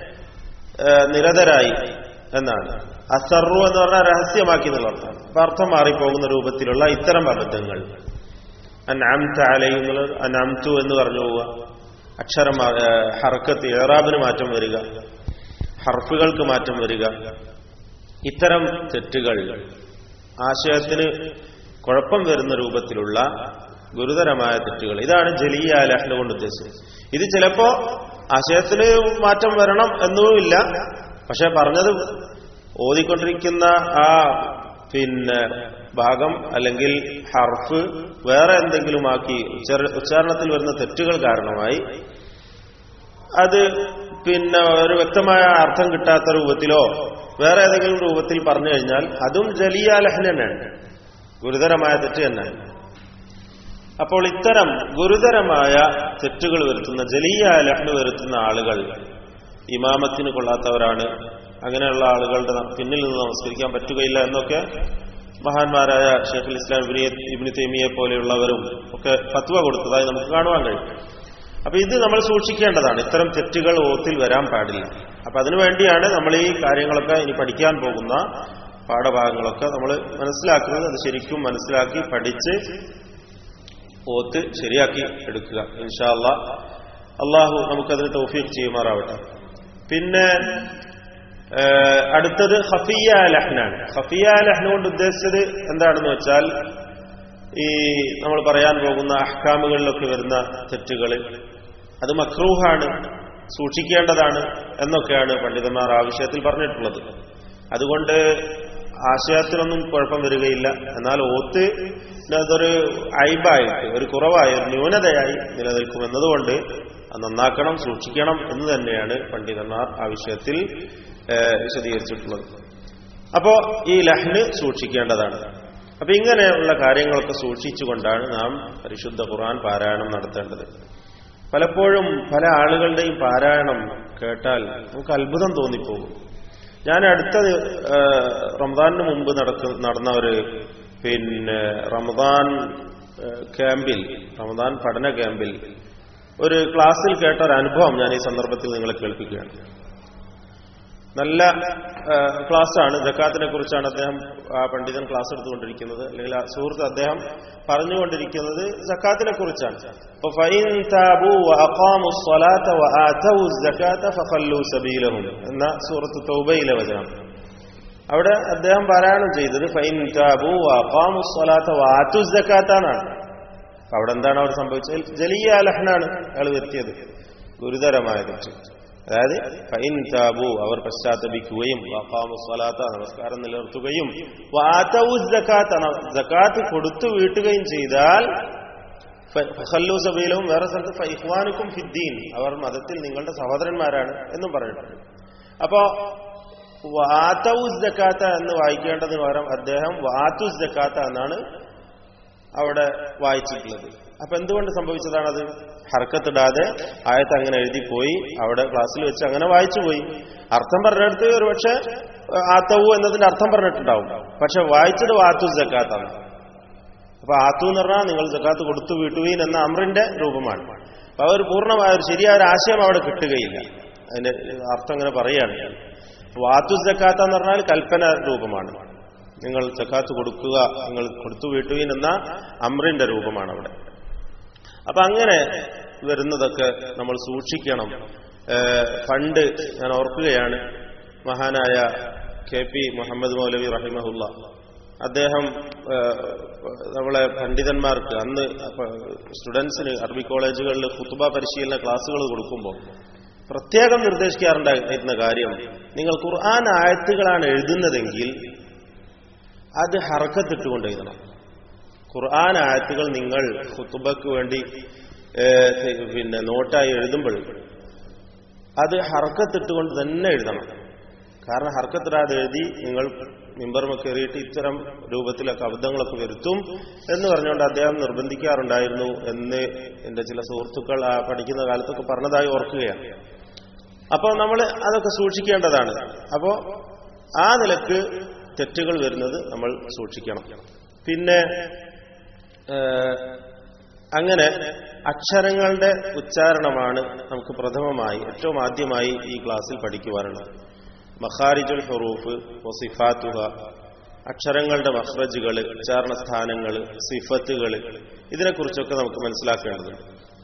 നിരതരായി എന്നാണ് അസറു എന്ന് പറഞ്ഞാൽ രഹസ്യമാക്കി എന്നുള്ള അർത്ഥം അപ്പൊ അർത്ഥം മാറിപ്പോകുന്ന രൂപത്തിലുള്ള ഇത്തരം അബദ്ധങ്ങൾ അനാംത അലയും അനാംതു എന്ന് പറഞ്ഞു പോവുക അക്ഷരം ഹർക്കത്ത് ഏറാബിന് മാറ്റം വരിക ഹർഫുകൾക്ക് മാറ്റം വരിക ഇത്തരം തെറ്റുകൾ ആശയത്തിന് കുഴപ്പം വരുന്ന രൂപത്തിലുള്ള ഗുരുതരമായ തെറ്റുകൾ ഇതാണ് ജലീയ ലഹ്ന കൊണ്ട് ഉദ്ദേശിച്ചത് ഇത് ചിലപ്പോ ആശയത്തിന് മാറ്റം വരണം എന്നുമില്ല പക്ഷെ പറഞ്ഞത് ഓതിക്കൊണ്ടിരിക്കുന്ന ആ പിന്നെ ഭാഗം അല്ലെങ്കിൽ ഹർഫ് വേറെ എന്തെങ്കിലുമാക്കി ഉച്ചാരണത്തിൽ വരുന്ന തെറ്റുകൾ കാരണമായി അത് പിന്നെ ഒരു വ്യക്തമായ അർത്ഥം കിട്ടാത്ത രൂപത്തിലോ വേറെ ഏതെങ്കിലും രൂപത്തിൽ പറഞ്ഞു കഴിഞ്ഞാൽ അതും ജലിയ ലഹ്ന തന്നെയാണ് ഗുരുതരമായ തെറ്റ് തന്നെയാണ് അപ്പോൾ ഇത്തരം ഗുരുതരമായ തെറ്റുകൾ വരുത്തുന്ന ജലിയ ലഹ്ന വരുത്തുന്ന ആളുകൾ ഇമാമത്തിന് കൊള്ളാത്തവരാണ് അങ്ങനെയുള്ള ആളുകളുടെ പിന്നിൽ നിന്ന് നമസ്കരിക്കാൻ പറ്റുകയില്ല എന്നൊക്കെ മഹാന്മാരായ ഷെയ്ഖുൽ ഇസ്ലാം ഇബിനി ഇബിനി തേമിയെ പോലെയുള്ളവരും ഒക്കെ ഫത്വ കൊടുത്തതായി നമുക്ക് കാണുവാൻ കഴിയും അപ്പൊ ഇത് നമ്മൾ സൂക്ഷിക്കേണ്ടതാണ് ഇത്തരം തെറ്റുകൾ ഓത്തിൽ വരാൻ പാടില്ല അപ്പൊ അതിനുവേണ്ടിയാണ് നമ്മൾ ഈ കാര്യങ്ങളൊക്കെ ഇനി പഠിക്കാൻ പോകുന്ന പാഠഭാഗങ്ങളൊക്കെ നമ്മൾ മനസ്സിലാക്കുന്നത് അത് ശരിക്കും മനസ്സിലാക്കി പഠിച്ച് ഓത്ത് ശരിയാക്കി എടുക്കുക ഇൻഷാല്ല അള്ളാഹു നമുക്കതിന് തൗഫീഖ് ചെയ്യുമാറാവട്ടെ പിന്നെ അടുത്തത് ഹഫിയ ലഹ്നാണ് ഹഫിയ ലഹ്ന കൊണ്ട് ഉദ്ദേശിച്ചത് എന്താണെന്ന് വെച്ചാൽ ഈ നമ്മൾ പറയാൻ പോകുന്ന അഹ്കാമുകളിലൊക്കെ വരുന്ന തെറ്റുകൾ അത് മക്രൂഹാണ് സൂക്ഷിക്കേണ്ടതാണ് എന്നൊക്കെയാണ് പണ്ഡിതന്മാർ ആ വിഷയത്തിൽ പറഞ്ഞിട്ടുള്ളത് അതുകൊണ്ട് ആശയത്തിനൊന്നും കുഴപ്പം വരികയില്ല എന്നാൽ ഓത്ത് അതൊരു ഐബായിട്ട് ഒരു കുറവായ ഒരു ന്യൂനതയായി നിലനിൽക്കും എന്നതുകൊണ്ട് അത് നന്നാക്കണം സൂക്ഷിക്കണം എന്ന് തന്നെയാണ് പണ്ഡിതന്മാർ ആ വിഷയത്തിൽ വിശദീകരിച്ചിട്ടുള്ളത് അപ്പോ ഈ ലഹ്ന് സൂക്ഷിക്കേണ്ടതാണ് അപ്പൊ ഇങ്ങനെയുള്ള കാര്യങ്ങളൊക്കെ സൂക്ഷിച്ചുകൊണ്ടാണ് നാം പരിശുദ്ധ ഖുർആൻ പാരായണം നടത്തേണ്ടത് പലപ്പോഴും പല ആളുകളുടെയും പാരായണം കേട്ടാൽ നമുക്ക് അത്ഭുതം തോന്നിപ്പോകും ഞാൻ അടുത്ത റമദാനിന് മുമ്പ് നടക്ക നടന്ന ഒരു പിന്നെ റമദാൻ ക്യാമ്പിൽ റമദാൻ പഠന ക്യാമ്പിൽ ഒരു ക്ലാസ്സിൽ കേട്ട ഒരു അനുഭവം ഞാൻ ഈ സന്ദർഭത്തിൽ നിങ്ങളെ കേൾപ്പിക്കുകയാണ് നല്ല ക്ലാസ് ആണ് ജക്കാത്തിനെ കുറിച്ചാണ് അദ്ദേഹം ആ പണ്ഡിതൻ ക്ലാസ് എടുത്തുകൊണ്ടിരിക്കുന്നത് അല്ലെങ്കിൽ ആ സുഹൃത്ത് അദ്ദേഹം പറഞ്ഞുകൊണ്ടിരിക്കുന്നത് ജക്കാത്തിനെ കുറിച്ചാണ് അപ്പൊ ഫൈൻ താബു വഅഖാമു സ്വലാത്ത വആതവു സകാത്ത ഫഖല്ലു സബീലഹും എന്ന സൂറത്ത് തൗബയിലെ വചനം അവിടെ അദ്ദേഹം പാരായണം ചെയ്തത് ഫൈൻ താബു വഅഖാമു സ്വലാത്ത വആതു സകാത്ത എന്നാണ് അപ്പൊ അവിടെ എന്താണ് അവിടെ സംഭവിച്ചത് ജലിയ ലഹ്നാണ് അയാൾ വരുത്തിയത് ഗുരുതരമായ തെറ്റ് അതായത് ഫൈൻ താബു അവർ പശ്ചാത്തപിക്കുകയും വഖാമു സ്വലാത്ത നമസ്കാരം നിലനിർത്തുകയും വാതവു സകാത്ത സകാത്ത് കൊടുത്തു വീട്ടുകയും ചെയ്താൽ ഫഖല്ലു സബീലവും വേറെ സ്ഥലത്ത് ഫൈഹ്വാനുക്കും ഫിദ്ദീൻ അവർ മതത്തിൽ നിങ്ങളുടെ സഹോദരന്മാരാണ് എന്നും പറഞ്ഞിട്ടുണ്ട് അപ്പോ വാതവു സക്കാത്ത എന്ന് വായിക്കേണ്ടതിന് പകരം അദ്ദേഹം വാതു സക്കാത്ത എന്നാണ് അവിടെ വായിച്ചിട്ടുള്ളത് അപ്പൊ എന്തുകൊണ്ട് സംഭവിച്ചതാണത് ഹർക്കത്തിടാതെ ആയത്ത് അങ്ങനെ എഴുതിപ്പോയി അവിടെ ക്ലാസ്സിൽ വെച്ച് അങ്ങനെ വായിച്ചു പോയി അർത്ഥം പറഞ്ഞെടുത്ത് ഒരു പക്ഷെ ആത്തവു എന്നതിന്റെ അർത്ഥം പറഞ്ഞിട്ടുണ്ടാവും പക്ഷെ വായിച്ചത് വാത്തു ജക്കാത്താണ് അപ്പൊ ആത്തു എന്ന് പറഞ്ഞാൽ നിങ്ങൾ ജക്കാത്ത് കൊടുത്തു വീട്ടുകയും എന്ന അമ്രിന്റെ രൂപമാണ് അപ്പൊ അവർ പൂർണ്ണമായ ഒരു ശരിയായ ഒരു ആശയം അവിടെ കിട്ടുകയില്ല അതിന്റെ അർത്ഥം അങ്ങനെ പറയുകയാണ് വാത്തു ജക്കാത്ത എന്ന് പറഞ്ഞാൽ കൽപ്പന രൂപമാണ് നിങ്ങൾ ജക്കാത്ത് കൊടുക്കുക നിങ്ങൾ കൊടുത്തു വീട്ടുകയും എന്ന അമ്രിന്റെ രൂപമാണ് അവിടെ അപ്പൊ അങ്ങനെ വരുന്നതൊക്കെ നമ്മൾ സൂക്ഷിക്കണം പണ്ട് ഞാൻ ഓർക്കുകയാണ് മഹാനായ കെ പി മുഹമ്മദ് മൗലവി റഹിമഹുല്ല അദ്ദേഹം നമ്മളെ പണ്ഡിതന്മാർക്ക് അന്ന് സ്റ്റുഡൻസിന് അറബി കോളേജുകളിൽ കുത്തുബ പരിശീലന ക്ലാസ്സുകൾ കൊടുക്കുമ്പോൾ പ്രത്യേകം നിർദ്ദേശിക്കാറുണ്ടായിരുന്ന കാര്യം നിങ്ങൾ ഖുർആൻ ആയത്തുകളാണ് എഴുതുന്നതെങ്കിൽ അത് ഹറക്കത്തിട്ടുകൊണ്ട് എഴുതണം ഖുർആൻ ആയത്തുകൾ നിങ്ങൾ ഖുത്തുബക്ക് വേണ്ടി പിന്നെ നോട്ടായി എഴുതുമ്പോൾ അത് ഹർക്കത്തിട്ടുകൊണ്ട് തന്നെ എഴുതണം കാരണം ഹർക്കത്തിടാതെ എഴുതി നിങ്ങൾ മിമ്പർമ കയറിയിട്ട് ഇത്തരം രൂപത്തിലൊക്കെ അബദ്ധങ്ങളൊക്കെ വരുത്തും എന്ന് പറഞ്ഞുകൊണ്ട് അദ്ദേഹം നിർബന്ധിക്കാറുണ്ടായിരുന്നു എന്ന് എന്റെ ചില സുഹൃത്തുക്കൾ ആ പഠിക്കുന്ന കാലത്തൊക്കെ പറഞ്ഞതായി ഓർക്കുകയാണ് അപ്പോൾ നമ്മൾ അതൊക്കെ സൂക്ഷിക്കേണ്ടതാണ് അപ്പോൾ ആ നിലക്ക് തെറ്റുകൾ വരുന്നത് നമ്മൾ സൂക്ഷിക്കണം പിന്നെ അങ്ങനെ അക്ഷരങ്ങളുടെ ഉച്ചാരണമാണ് നമുക്ക് പ്രഥമമായി ഏറ്റവും ആദ്യമായി ഈ ക്ലാസ്സിൽ പഠിക്കുവാനുള്ളത് മഖാരിജുൽ ഹുറൂഫ് സിഫാത്തുഹ അക്ഷരങ്ങളുടെ മഹ്റജുകൾ ഉച്ചാരണ സ്ഥാനങ്ങൾ സിഫത്തുകൾ ഇതിനെക്കുറിച്ചൊക്കെ നമുക്ക് മനസ്സിലാക്കേണ്ടതുണ്ട്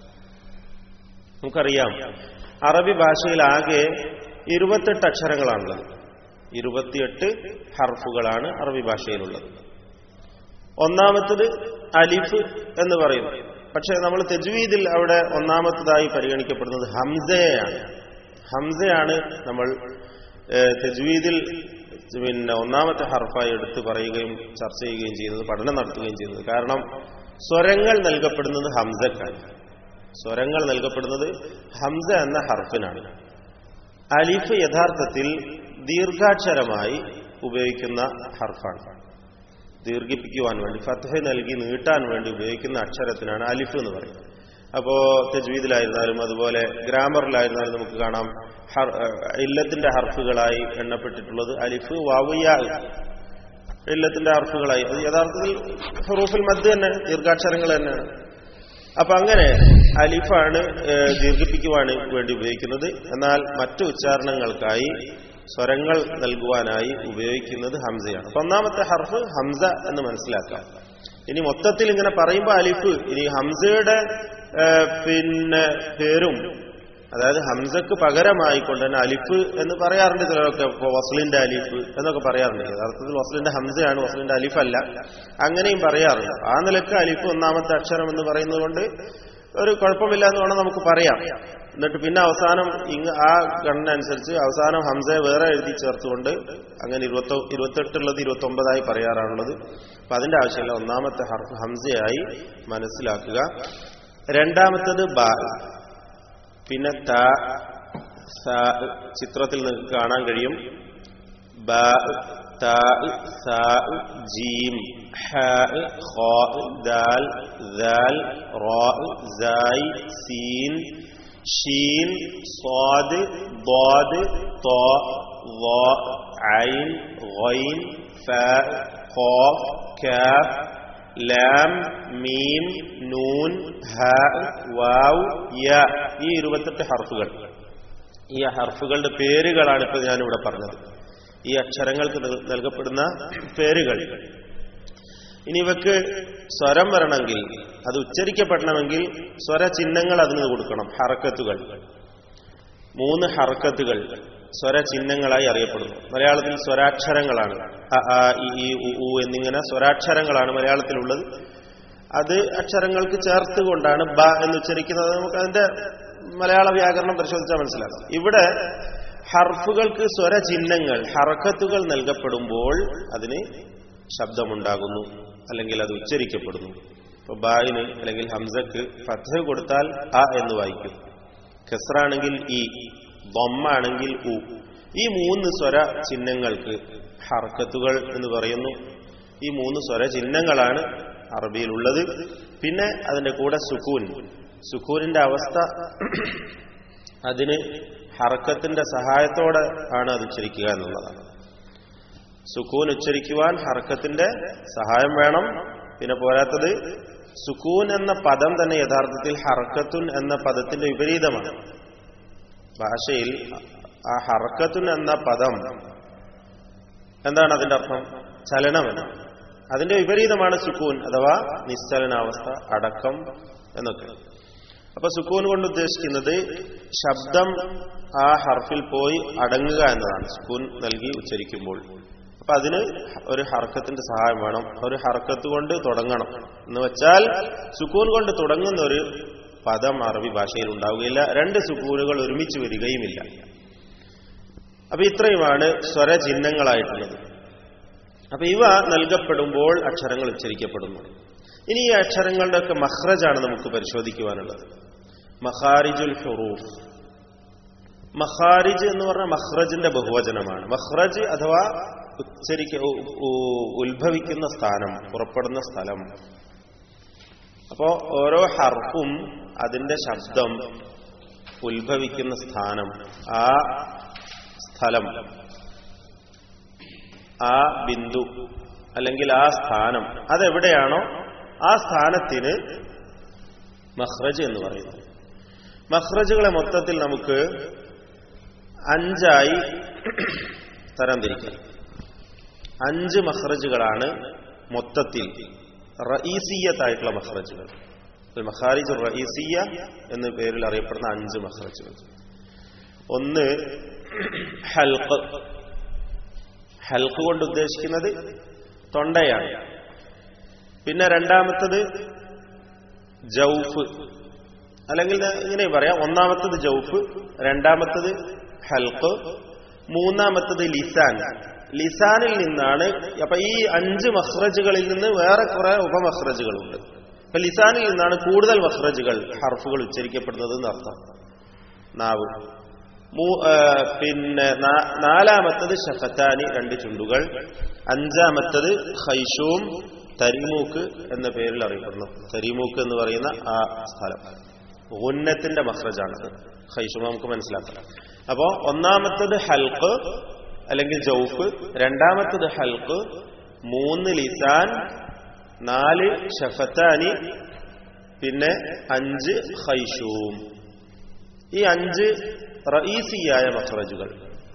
നമുക്കറിയാം അറബി ഭാഷയിൽ ആകെ ഇരുപത്തെട്ട് അക്ഷരങ്ങളാണുള്ളത് ഇരുപത്തിയെട്ട് ഹർഫുകളാണ് അറബി ഭാഷയിലുള്ളത് ഒന്നാമത്തത് അലിഫ് എന്ന് പറയും പക്ഷെ നമ്മൾ തെജ്വീദിൽ അവിടെ ഒന്നാമത്തതായി പരിഗണിക്കപ്പെടുന്നത് ഹംസയാണ് ഹംസയാണ് നമ്മൾ തെജ്വീദിൽ പിന്നെ ഒന്നാമത്തെ ഹർഫായി എടുത്ത് പറയുകയും ചർച്ച ചെയ്യുകയും ചെയ്യുന്നത് പഠനം നടത്തുകയും ചെയ്യുന്നത് കാരണം സ്വരങ്ങൾ നൽകപ്പെടുന്നത് ഹംസക്കാണ് സ്വരങ്ങൾ നൽകപ്പെടുന്നത് ഹംസ എന്ന ഹർഫിനാണ് അലിഫ് യഥാർത്ഥത്തിൽ ദീർഘാക്ഷരമായി ഉപയോഗിക്കുന്ന ഹർഫാണ് ദീർഘിപ്പിക്കുവാൻ വേണ്ടി ഫത്തഹ നൽകി നീട്ടാൻ വേണ്ടി ഉപയോഗിക്കുന്ന അക്ഷരത്തിനാണ് അലിഫ് എന്ന് പറയുന്നത് അപ്പോ തജ്വീദിലായിരുന്നാലും അതുപോലെ ഗ്രാമറിലായിരുന്നാലും നമുക്ക് കാണാം ഇല്ലത്തിന്റെ ഹർഫുകളായി എണ്ണപ്പെട്ടിട്ടുള്ളത് അലിഫ് വാവുയ ഇല്ലത്തിന്റെ ഹർഫുകളായി അത് യഥാർത്ഥത്തിൽ ഹറൂഫിൽ മദ് തന്നെ ദീർഘാക്ഷരങ്ങൾ തന്നെയാണ് അപ്പൊ അങ്ങനെ അലിഫാണ് ദീർഘിപ്പിക്കുവാൻ വേണ്ടി ഉപയോഗിക്കുന്നത് എന്നാൽ മറ്റു ഉച്ചാരണങ്ങൾക്കായി സ്വരങ്ങൾ നൽകുവാനായി ഉപയോഗിക്കുന്നത് ഹംസയാണ് അപ്പൊ ഒന്നാമത്തെ ഹർഫ് ഹംസ എന്ന് മനസ്സിലാക്കാം ഇനി മൊത്തത്തിൽ ഇങ്ങനെ പറയുമ്പോൾ അലിഫ് ഇനി ഹംസയുടെ പിന്നെ പേരും അതായത് ഹംസക്ക് പകരമായിക്കൊണ്ട് തന്നെ അലിഫ് എന്ന് പറയാറുണ്ട് ചിലരൊക്കെ ഇപ്പോൾ വസ്ലിന്റെ അലിഫ് എന്നൊക്കെ പറയാറുണ്ട് യഥാർത്ഥത്തിൽ വസ്ലിന്റെ ഹംസയാണ് വസ്ലിന്റെ അലിഫ് അല്ല അങ്ങനെയും പറയാറുണ്ട് ആ നിലക്ക് അലിഫ് ഒന്നാമത്തെ അക്ഷരം എന്ന് പറയുന്നത് കൊണ്ട് ഒരു കുഴപ്പമില്ല എന്ന് വേണം നമുക്ക് പറയാം എന്നിട്ട് പിന്നെ അവസാനം ഇങ് ആ ഗണന അനുസരിച്ച് അവസാനം ഹംസയെ വേറെ എഴുതി ചേർത്തുകൊണ്ട് അങ്ങനെ ഇരുപത്തൊ ഇരുപത്തെട്ടുള്ളത് ഇരുപത്തി ഒമ്പതായി പറയാറാണുള്ളത് അപ്പൊ അതിന്റെ ആവശ്യമില്ല ഒന്നാമത്തെ ഹർഫ് ഹംസയായി മനസ്സിലാക്കുക രണ്ടാമത്തത് ബാ പിന്നെ ത സ ചിത്രത്തിൽ നിങ്ങൾക്ക് കാണാൻ കഴിയും ബ ത സ ജീം ഹ ഖ ദാൽ ദാൽ റ സായ് സീൻ ഷീൻ സ്വാദ് ضاد طاء ظاء عين غين فاء قاف كاف ലാം മീം നൂൻ ഹ വാവ് യ ഈ ഇരുപത്തെട്ട് ഹർഫുകൾ ഈ ഹർഫുകളുടെ പേരുകളാണ് ഇപ്പോൾ ഞാനിവിടെ പറഞ്ഞത് ഈ അക്ഷരങ്ങൾക്ക് നൽ- നൽകപ്പെടുന്ന പേരുകൾ ഇനി ഇവക്ക് സ്വരം വരണമെങ്കിൽ അത് ഉച്ചരിക്കപ്പെടണമെങ്കിൽ സ്വര ചിഹ്നങ്ങൾ അതിന് കൊടുക്കണം ഹറക്കത്തുകൾ മൂന്ന് ഹറക്കത്തുകൾ സ്വര ചിഹ്നങ്ങളായി അറിയപ്പെടുന്നു മലയാളത്തിൽ സ്വരാക്ഷരങ്ങളാണ് അ, ആ, ഇ, ഈ, ഉ, ഊ എന്നിങ്ങനെ സ്വരാക്ഷരങ്ങളാണ് മലയാളത്തിലുള്ളത് അത് അക്ഷരങ്ങൾക്ക് ചേർത്തുകൊണ്ടാണ് ബ എന്ന് ഉച്ചരിക്കുന്നത് നമുക്ക് അതിന്റെ മലയാള വ്യാകരണം പരിശോധിച്ചാൽ മനസ്സിലാക്കാം ഇവിടെ ഹർഫുകൾക്ക് സ്വരചിഹ്നങ്ങൾ ഹറക്കത്തുകൾ നൽകപ്പെടുമ്പോൾ അതിന് ശബ്ദമുണ്ടാകുന്നു അല്ലെങ്കിൽ അത് ഉച്ചരിക്കപ്പെടുന്നു ഇപ്പൊ ബായിന് അല്ലെങ്കിൽ ഹംസക്ക് ഫത്ത് കൊടുത്താൽ അ എന്ന് വായിക്കും കെസ്റാണെങ്കിൽ ഇ ബൊമ്മാണെങ്കിൽ ഉ ഈ മൂന്ന് സ്വര ചിഹ്നങ്ങൾക്ക് ഹർക്കത്തുകൾ എന്ന് പറയുന്നു ഈ മൂന്ന് സ്വര ചിഹ്നങ്ങളാണ് അറബിയിലുള്ളത് പിന്നെ അതിന്റെ കൂടെ സുക്കൂൻ സുക്കൂനിന്റെ അവസ്ഥ അതിന് ഹർക്കത്തിന്റെ സഹായത്തോടെ ആണ് അത് ഉച്ചരിക്കുക എന്നുള്ളതാണ് സുക്കൂൻ ഉച്ചരിക്കുവാൻ ഹർക്കത്തിന്റെ സഹായം വേണം പിന്നെ പോരാത്തത് സുക്കൂൻ എന്ന പദം തന്നെ യഥാർത്ഥത്തിൽ ഹർക്കത്തുൻ എന്ന പദത്തിന്റെ വിപരീതമാണ് ഭാഷയിൽ ആ ഹർക്കത്തുൻ എന്ന പദം എന്താണ് അതിന്റെ അർത്ഥം ചലനമെന്ന് അതിന്റെ വിപരീതമാണ് സുക്കൂൻ അഥവാ നിശ്ചലനാവസ്ഥ അടക്കം എന്നൊക്കെ അപ്പൊ സുക്കൂൻ കൊണ്ട് ഉദ്ദേശിക്കുന്നത് ശബ്ദം ആ ഹർഫിൽ പോയി അടങ്ങുക എന്നതാണ് സുക്കൂൻ നൽകി ഉച്ചരിക്കുമ്പോൾ അപ്പൊ അതിന് ഒരു ഹർക്കത്തിന്റെ സഹായം വേണം ഒരു ഹർക്കത്ത് കൊണ്ട് തുടങ്ങണം എന്ന് വെച്ചാൽ സുക്കൂൻ കൊണ്ട് തുടങ്ങുന്ന ഒരു പദം അറബി ഭാഷയിൽ ഉണ്ടാവുകയില്ല രണ്ട് സുക്കൂനുകൾ ഒരുമിച്ച് വരികയുമില്ല അപ്പൊ ഇത്രയുമാണ് സ്വരചിഹ്നങ്ങളായിട്ടുള്ളത് അപ്പൊ ഇവ നൽകപ്പെടുമ്പോൾ അക്ഷരങ്ങൾ ഉച്ചരിക്കപ്പെടുന്നു ഇനി ഈ അക്ഷരങ്ങളുടെ ഒക്കെ മഹ്റജാണ് നമുക്ക് പരിശോധിക്കുവാനുള്ളത് മഹാരിജുൽ ഹുറൂഫ് മഹാരിജ് എന്ന് പറഞ്ഞ മഹ്റജിന്റെ ബഹുവചനമാണ് മഹ്റജ് അഥവാ ഉച്ചരിക്ക ഉ- ഉ- ഉത്ഭവിക്കുന്ന സ്ഥാനം പുറപ്പെടുന്ന സ്ഥലം അപ്പോ ഓരോ ഹർഫും അതിന്റെ ശബ്ദം ഉത്ഭവിക്കുന്ന സ്ഥാനം ആ സ്ഥലം ആ ബിന്ദു അല്ലെങ്കിൽ ആ സ്ഥാനം അതെവിടെയാണോ ആ സ്ഥാനത്തിന് മഹ്റജ് എന്ന് പറയുന്നു മഹ്റജുകളെ മൊത്തത്തിൽ നമുക്ക് അഞ്ചായി തരംതിരിക്കാം അഞ്ച് മഹ്റജുകളാണ് മൊത്തത്തിൽ റഈസിയത്തായിട്ടുള്ള മഹ്റജുകൾ മഖാരിജ് റഈസിയ എന്ന പേരിൽ അറിയപ്പെടുന്ന അഞ്ച് മഹ്റജുകൾ ഒന്ന് ഹൽഖ് ഹൽക്ക് കൊണ്ട് ഉദ്ദേശിക്കുന്നത് തൊണ്ടയാണ് പിന്നെ രണ്ടാമത്തത് ജൗഫ് അല്ലെങ്കിൽ ഇങ്ങനെ പറയാം ഒന്നാമത്തത് ജൗഫ് രണ്ടാമത്തത് ഹൽക്ക് മൂന്നാമത്തത് ലിസാൻ ലിസാനിൽ നിന്നാണ് അപ്പൊ ഈ അഞ്ച് മഹ്റജുകളിൽ നിന്ന് വേറെ കുറെ ഉപമഹ്റജുകളുണ്ട് അപ്പൊ ലിസാനിൽ നിന്നാണ് കൂടുതൽ മഹ്റജുകൾ ഹർഫുകൾ ഉച്ചരിക്കപ്പെടുന്നത് എന്നർത്ഥം നാവ് മൂ- ആ, പിന്നെ നാ- നാലാമത്തത് ഷഫത്താനി രണ്ട് ചുണ്ടുകൾ അഞ്ചാമത്തത് ഖൈഷൂം തരിമൂക്ക് എന്ന പേരിൽ അറിയപ്പെടുന്നു തരിമൂക്ക് എന്ന് പറയുന്ന ആ സ്ഥലം ഉന്നത്തിന്റെ മഹ്റജാണത് ഖൈഷൂം നമുക്ക് മനസ്സിലാക്കാം അപ്പോ ഒന്നാമത്തത് ഹൽക്ക് അല്ലെങ്കിൽ ജൗഫ് രണ്ടാമത്തത് ഹൽക്ക് മൂന്ന് ലിസാൻ നാല് ഷഫത്താനി പിന്നെ അഞ്ച് ഖൈഷൂം ഈ അഞ്ച് റഈസിയായ മഖ്റജുകൾ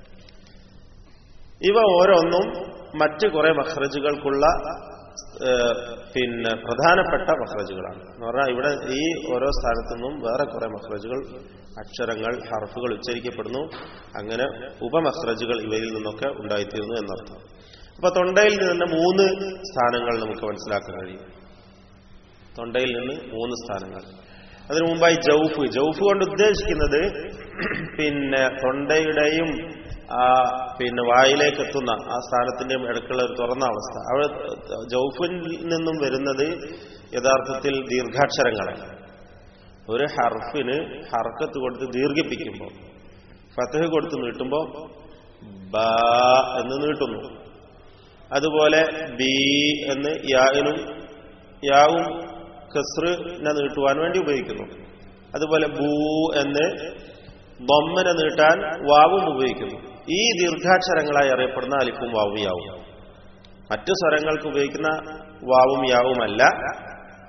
ഇവ ഓരോന്നും മറ്റ് കുറെ മഖ്റജുകൾക്കുള്ള ഏഹ്, പിന്നെ പ്രധാനപ്പെട്ട മഖ്റജുകളാണ് എന്ന് പറഞ്ഞാൽ ഇവിടെ ഈ ഓരോ സ്ഥാനത്തു നിന്നും വേറെ കുറെ മഖ്റജുകൾ അക്ഷരങ്ങൾ ഹർഫുകൾ ഉച്ചരിക്കപ്പെടുന്നു അങ്ങനെ ഉപമഖ്റജുകൾ ഇവയിൽ നിന്നൊക്കെ ഉണ്ടായിത്തീരുന്നു എന്നർത്ഥം അപ്പൊ തൊണ്ടയിൽ നിന്ന് മൂന്ന് സ്ഥാനങ്ങൾ നമുക്ക് മനസ്സിലാക്കാൻ കഴിയും തൊണ്ടയിൽ നിന്ന് മൂന്ന് സ്ഥാനങ്ങൾ അതിനു മുമ്പായി ജൗഫ് ജൗഫ് കൊണ്ട് ഉദ്ദേശിക്കുന്നത് പിന്നെ തൊണ്ടയുടെയും ആ പിന്നെ വായിലേക്ക് എത്തുന്ന ആ സ്ഥാനത്തിന്റെയും ഇടയ്ക്കുള്ള ഒരു തുറന്ന അവസ്ഥ അവിടെ ജൗഫിൽ നിന്നും വരുന്നത് യഥാർത്ഥത്തിൽ ദീർഘാക്ഷരങ്ങളാണ് ഒരു ഹർഫിന് ഹർക്കത്ത് കൊടുത്ത് ദീർഘിപ്പിക്കുമ്പോൾ ഫതഹ് കൊടുത്ത് നീട്ടുമ്പോൾ ബ എന്ന് നീട്ടുന്നു അതുപോലെ ബി എന്ന് യാവിനും യാവും കസ്റിനെ നീട്ടുവാൻ വേണ്ടി ഉപയോഗിക്കുന്നു അതുപോലെ ബൂ എന്ന് ബൊമ്മനെ നീട്ടാൻ വാവും ഉപയോഗിക്കുന്നു ഈ ദീർഘാക്ഷരങ്ങളായി അറിയപ്പെടുന്ന അലിഫും വാവും യാവും മറ്റു സ്വരങ്ങൾക്ക് ഉപയോഗിക്കുന്ന വാവും യാവുമല്ല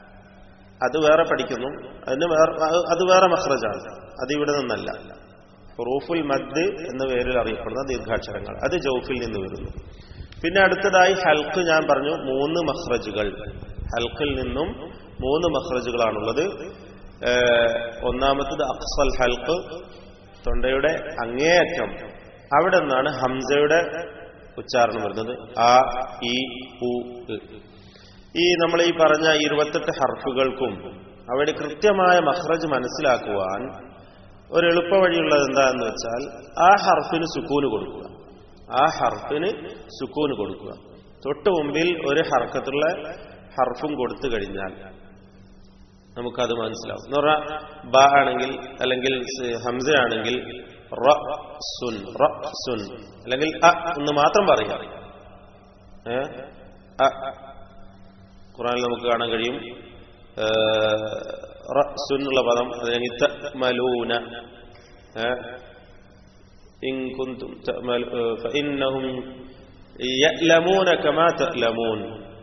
അത് വേറെ പഠിക്കുന്നു അതിന് വേറെ അത് വേറെ മഹ്റജാണ് അത് ഇവിടെ നിന്നല്ല ഹുറൂഫുൽ മദ് എന്ന പേരിൽ അറിയപ്പെടുന്ന ദീർഘാക്ഷരങ്ങൾ അത് ജൗഫിൽ നിന്ന് വരുന്നു പിന്നെ അടുത്തതായി ഹൽക്ക് ഞാൻ പറഞ്ഞു മൂന്ന് മഹ്റജുകൾ ഹൽക്കിൽ നിന്നും മൂന്ന് മഹ്റജുകളാണുള്ളത് ഏഹ് ഒന്നാമത്തത് അക്സൽ ഹൽക്ക് തൊണ്ടയുടെ അങ്ങേയറ്റം അവിടെ നിന്നാണ് ഹംസയുടെ ഉച്ചാരണം വരുന്നത് ആ ഇ ഉ ഇ. ഈ നമ്മൾ ഈ പറഞ്ഞ ഇരുപത്തെട്ട് ഹർഫുകൾക്കും അവയുടെ കൃത്യമായ മഹ്റജ് മനസ്സിലാക്കുവാൻ ഒരു എളുപ്പ വഴിയുള്ളത് എന്താന്ന് വെച്ചാൽ ആ ഹർഫിന് സുക്കൂന് കൊടുക്കുക ആ ഹർഫിന് സുക്കൂന് കൊടുക്കുക തൊട്ട് മുമ്പിൽ ഒരു ഹർക്കത്തുള്ള ഹർഫും കൊടുത്തു കഴിഞ്ഞാൽ നമുക്കത് മനസ്സിലാവും എന്ന് പറഞ്ഞാൽ ബ ആണെങ്കിൽ അല്ലെങ്കിൽ സ് ഹംസ ആണെങ്കിൽ റ സുൻ റ സുൻ അല്ലെങ്കിൽ അ എന്ന് മാത്രം പറയാം ഏ അ ഖുറാനിൽ നമുക്ക് കാണാൻ കഴിയും ഏ, റ സുൻ എന്നുള്ള പദം അല്ലെങ്കിൽ ത മലൂന ഏ, ഇൻ കുന്തും തഅമലു- ഏ, ഫഇന്നഹും യഅലമൂന കമാ തഅലമൂൻ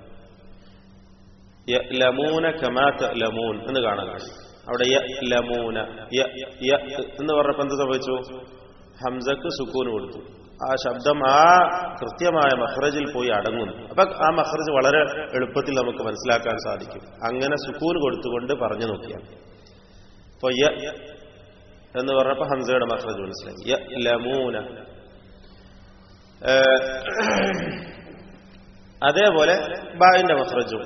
യഅലമൂന കമാ തഅലമൂൻ എന്ന് കാണാൻ കഴിയും അവിടെ യഅലമൂന യ യ എന്ന് പറഞ്ഞപ്പോൾ എന്ത് സംഭവിച്ചു ഹംസക്ക് സുക്കൂന് കൊടുത്തു ആ ശബ്ദം ആ കൃത്യമായ മഹ്റജിൽ പോയി അടങ്ങുന്നു അപ്പൊ ആ മഹ്റജ് വളരെ എളുപ്പത്തിൽ നമുക്ക് മനസ്സിലാക്കാൻ സാധിക്കും അങ്ങനെ സുക്കൂന് കൊടുത്തുകൊണ്ട് പറഞ്ഞു നോക്കിയാൽ ഇപ്പൊ യ എന്ന് പറഞ്ഞപ്പോ ഹംസയുടെ മഹ്റജ് മനസ്സിലായി യ ലമൂന ഏഹ്, അതേപോലെ ബായിന്റെ മഹ്റജും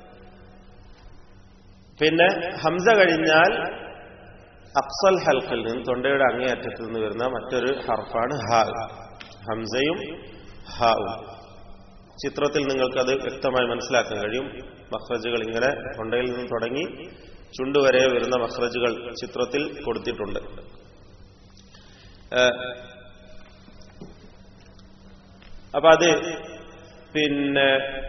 പിന്നെ ഹംസ കഴിഞ്ഞാൽ അക്സൽ ഹൽക്കിൽ നിന്ന് തൊണ്ടയുടെ അങ്ങേയറ്റത്ത് നിന്ന് വരുന്ന മറ്റൊരു ഹർഫാണ് ഹ ഹംസയും ഹാവും ചിത്രത്തിൽ നിങ്ങൾക്കത് വ്യക്തമായി മനസ്സിലാക്കാൻ കഴിയും മഹ്റജുകൾ ഇങ്ങനെ തൊണ്ടയിൽ നിന്ന് തുടങ്ങി ചുണ്ടുവരെ വരുന്ന മഹ്റജുകൾ ചിത്രത്തിൽ കൊടുത്തിട്ടുണ്ട് ഏഹ്, അപ്പൊ അത് പിന്നെ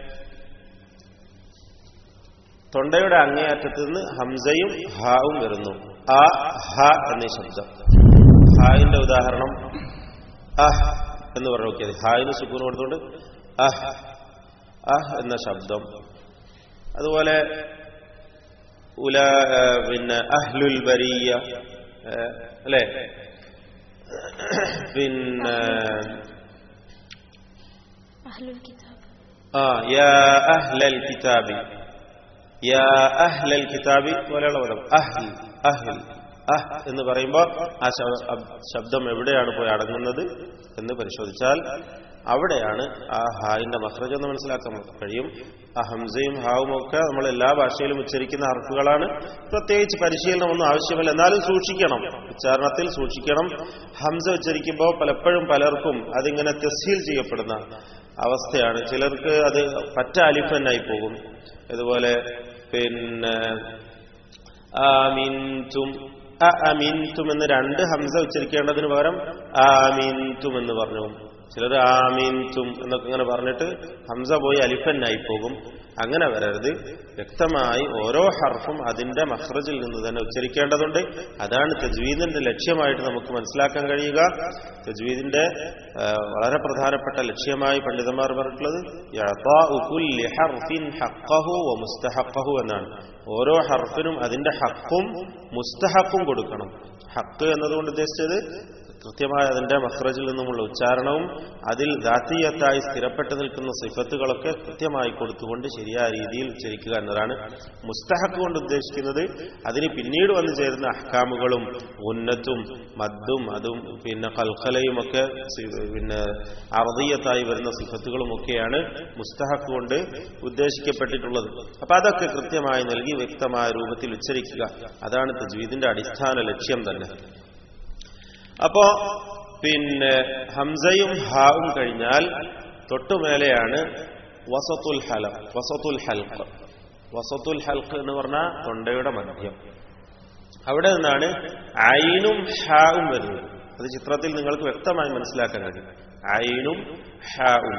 തൊണ്ടയുടെ അങ്ങേയറ്റത്ത് നിന്ന് ഹംസയും ഹാവും വരുന്നു ആ ഹ എന്നീ ശബ്ദം ഹായിന്റെ ഉദാഹരണം അഹ് എന്ന് പറഞ്ഞു നോക്കിയത് ഹായിന് സുക്കൂന് കൊടുത്തുകൊണ്ട് അഹ് അഹ് എന്ന ശബ്ദം അതുപോലെ ഉല ഏഹ് പിന്നെ അഹ്ലുൽ ബരിയ ഏഹ് അല്ലേ പിന്നെ അഹ്ലുൽ കിതാബ് ആ യാ അഹ്ലൽ കിതാബി യാ അഹ്ലൽ കിതാബി പോലെയുള്ള പദം അഹ്ൽ അഹ്ൽ അഹ് എന്ന് പറയുമ്പോൾ ആ ശബ- അബ് ശബ്ദം എവിടെയാണ് പോയി അടങ്ങുന്നത് എന്ന് പരിശോധിച്ചാൽ അവിടെയാണ് ആ ഹായിന്റെ മഹ്റജ് എന്ന് മനസ്സിലാക്കാൻ കഴിയും ആ ഹംസയും ഹാവും ഒക്കെ നമ്മൾ എല്ലാ ഭാഷയിലും ഉച്ചരിക്കുന്ന അർക്കുകളാണ് പ്രത്യേകിച്ച് പരിശീലനം ഒന്നും ആവശ്യമില്ല എന്നാലും സൂക്ഷിക്കണം ഉച്ചാരണത്തിൽ സൂക്ഷിക്കണം ഹംസ ഉച്ചരിക്കുമ്പോൾ പലപ്പോഴും പലർക്കും അതിങ്ങനെ തെസ്ഹീൽ ചെയ്യപ്പെടുന്ന അവസ്ഥയാണ് ചിലർക്ക് അത് പറ്റ അലിഫന്നായി പോകും ഇതുപോലെ പിന്നെ ആമിൻതും അമിൻതും എന്ന് രണ്ട് ഹംസ ഉച്ചരിക്കേണ്ടതിന് പകരം ആമിൻതും എന്ന് പറഞ്ഞു ചിലർ ആമീൻതും എന്നൊക്കെ ഇങ്ങനെ പറഞ്ഞിട്ട് ഹംസ പോയി അലിഫന്നായി പോകും അങ്ങനെ വരരുത് വ്യക്തമായി ഓരോ ഹർഫും അതിന്റെ മഹ്റജിൽ നിന്ന് തന്നെ ഉച്ചരിക്കേണ്ടതുണ്ട് അതാണ് തജ്വീദിന്റെ ലക്ഷ്യമായിട്ട് നമുക്ക് മനസ്സിലാക്കാൻ കഴിയുക തജ്വീദിന്റെ ആ, വളരെ പ്രധാനപ്പെട്ട ലക്ഷ്യമായി പണ്ഡിതന്മാർ പറഞ്ഞിട്ടുള്ളത് ഇഅ്താഉ കുല്ലി ഹർഫിൻ ഹഖ്ഖഹു വ മുസ്തഹഖഹു എന്നാണ് ഓരോ ഹർഫിനും അതിന്റെ ഹക്കും മുസ്തഹക്കും കൊടുക്കണം ഹക്ക് എന്നതുകൊണ്ട് ഉദ്ദേശിച്ചത് കൃത്യമായ അതിന്റെ മഹ്റജിൽ നിന്നുമുള്ള ഉച്ചാരണവും അതിൽ ദാത്തീയത്തായി സ്ഥിരപ്പെട്ടു നിൽക്കുന്ന സിഫത്തുകളൊക്കെ കൃത്യമായി കൊടുത്തുകൊണ്ട് ശരിയായ രീതിയിൽ ഉച്ചരിക്കുക എന്നതാണ് മുസ്തഹക്ക് കൊണ്ട് ഉദ്ദേശിക്കുന്നത് അതിന് പിന്നീട് വന്നു ചേരുന്ന അഹ്കാമുകളും ഉന്നത്തും മദ്ദും അതും പിന്നെ കൽക്കലയും ഒക്കെ സി- പിന്നെ അർദീയത്തായി വരുന്ന സിഫത്തുകളും ഒക്കെയാണ് മുസ്തഹക്ക് കൊണ്ട് ഉദ്ദേശിക്കപ്പെട്ടിട്ടുള്ളത് അപ്പൊ അതൊക്കെ കൃത്യമായി നൽകി വ്യക്തമായ രൂപത്തിൽ ഉച്ചരിക്കുക അതാണ് തജ്വീദിന്റെ അടിസ്ഥാന ലക്ഷ്യം തന്നെ അപ്പോ പിന്നെ ഹംസയും ഹാവും കഴിഞ്ഞാൽ തൊട്ടുമേലെയാണ് വസത്തുൽ ഹല വസത്തുൽ ഹൽക്ക് വസത്തുൽ ഹൽക്ക് എന്ന് പറഞ്ഞാൽ തൊണ്ടയുടെ മധ്യം അവിടെ നിന്നാണ് ഐനും ഹാവും വരുന്നത് അത് ചിത്രത്തിൽ നിങ്ങൾക്ക് വ്യക്തമായി മനസ്സിലാക്കാൻ കഴിയും ഐനും ഹാവും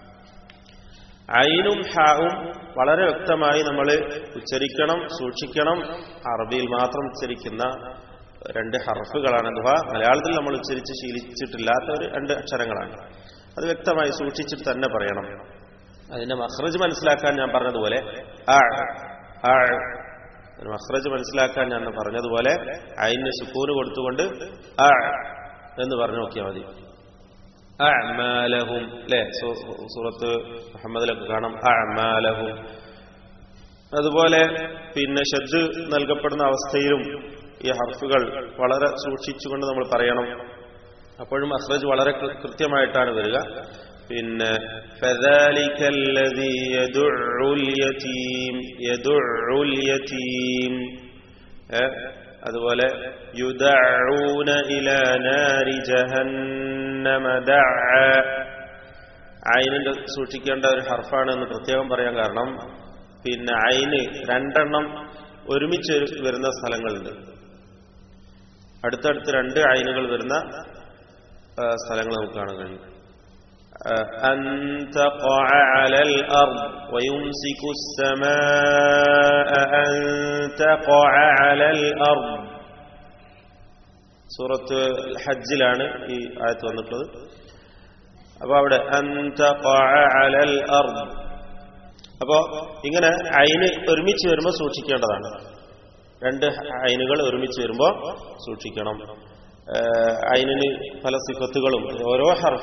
ഐനും ഹാവും വളരെ വ്യക്തമായി നമ്മൾ ഉച്ചരിക്കണം സൂക്ഷിക്കണം അറബിയിൽ മാത്രം ഉച്ചരിക്കുന്ന രണ്ട് ഹർഫുകളാണ് അഥവാ മലയാളത്തിൽ നമ്മൾ ഉച്ചരിച്ച് ശീലിച്ചിട്ടില്ലാത്ത ഒരു രണ്ട് അക്ഷരങ്ങളാണ് അത് വ്യക്തമായി സൂക്ഷിച്ചിട്ട് തന്നെ പറയണം അതിന്റെ മഹ്റജ് മനസ്സിലാക്കാൻ ഞാൻ പറഞ്ഞതുപോലെ ആ ആ അതിന് മഹ്റജ് മനസ്സിലാക്കാൻ ഞാൻ പറഞ്ഞതുപോലെ അയിന് സുക്കൂന് കൊടുത്തുകൊണ്ട് ആ എന്ന് പറഞ്ഞു നോക്കിയാൽ മതി അഅ്മാലഹും അല്ലേ സൂറത്ത് മുഹമ്മദിലൊക്കെ കാണാം അഅ്മാലഹും അതുപോലെ പിന്നെ ഷദ് നൽകപ്പെടുന്ന അവസ്ഥയിലും ഈ ഹർഫുകൾ വളരെ സൂക്ഷിച്ചുകൊണ്ട് നമ്മൾ പറയണം അപ്പോഴും അസ്രജ് വളരെ കൃ- കൃത്യമായിട്ടാണ് വരിക പിന്നെ فذلك الذي يدع اليتيم يدع اليتيم ഏ? അതുപോലെ യുദഊന ഇലാ നാരി ജഹന്നമ ദഅ അയിനിന്റെ സൂക്ഷിക്കേണ്ട ഒരു ഹർഫാണ് എന്ന് പ്രത്യേകം പറയാൻ കാരണം പിന്നെ അയിന് രണ്ടെണ്ണം ഒരുമിച്ച് വരുന്ന സ്ഥലങ്ങളുണ്ട് അടുത്തടുത്ത് രണ്ട് അയിനുകൾ വരുന്ന ആ, സ്ഥലങ്ങൾ നമുക്ക് കാണാൻ കഴിയും ആ, أن تقع على الأرض ويمسك السماء أن تقع على الأرض സൂറത്ത് ഹജ്ജിലാണ് ഈ ആയത്ത് വന്നിട്ടുള്ളത് അപ്പൊ അവിടെ أن تقع على الأرض അപ്പോ ഇങ്ങനെ അയിന് ഒരുമിച്ച് വരുമ്പോൾ സൂക്ഷിക്കേണ്ടതാണ് രണ്ട് അയിനുകൾ ഒരുമിച്ച് വരുമ്പോൾ സൂക്ഷിക്കണം ഏഹ് അയിനിന് പല സിഫത്തുകളും ഓരോ ഹർഫ്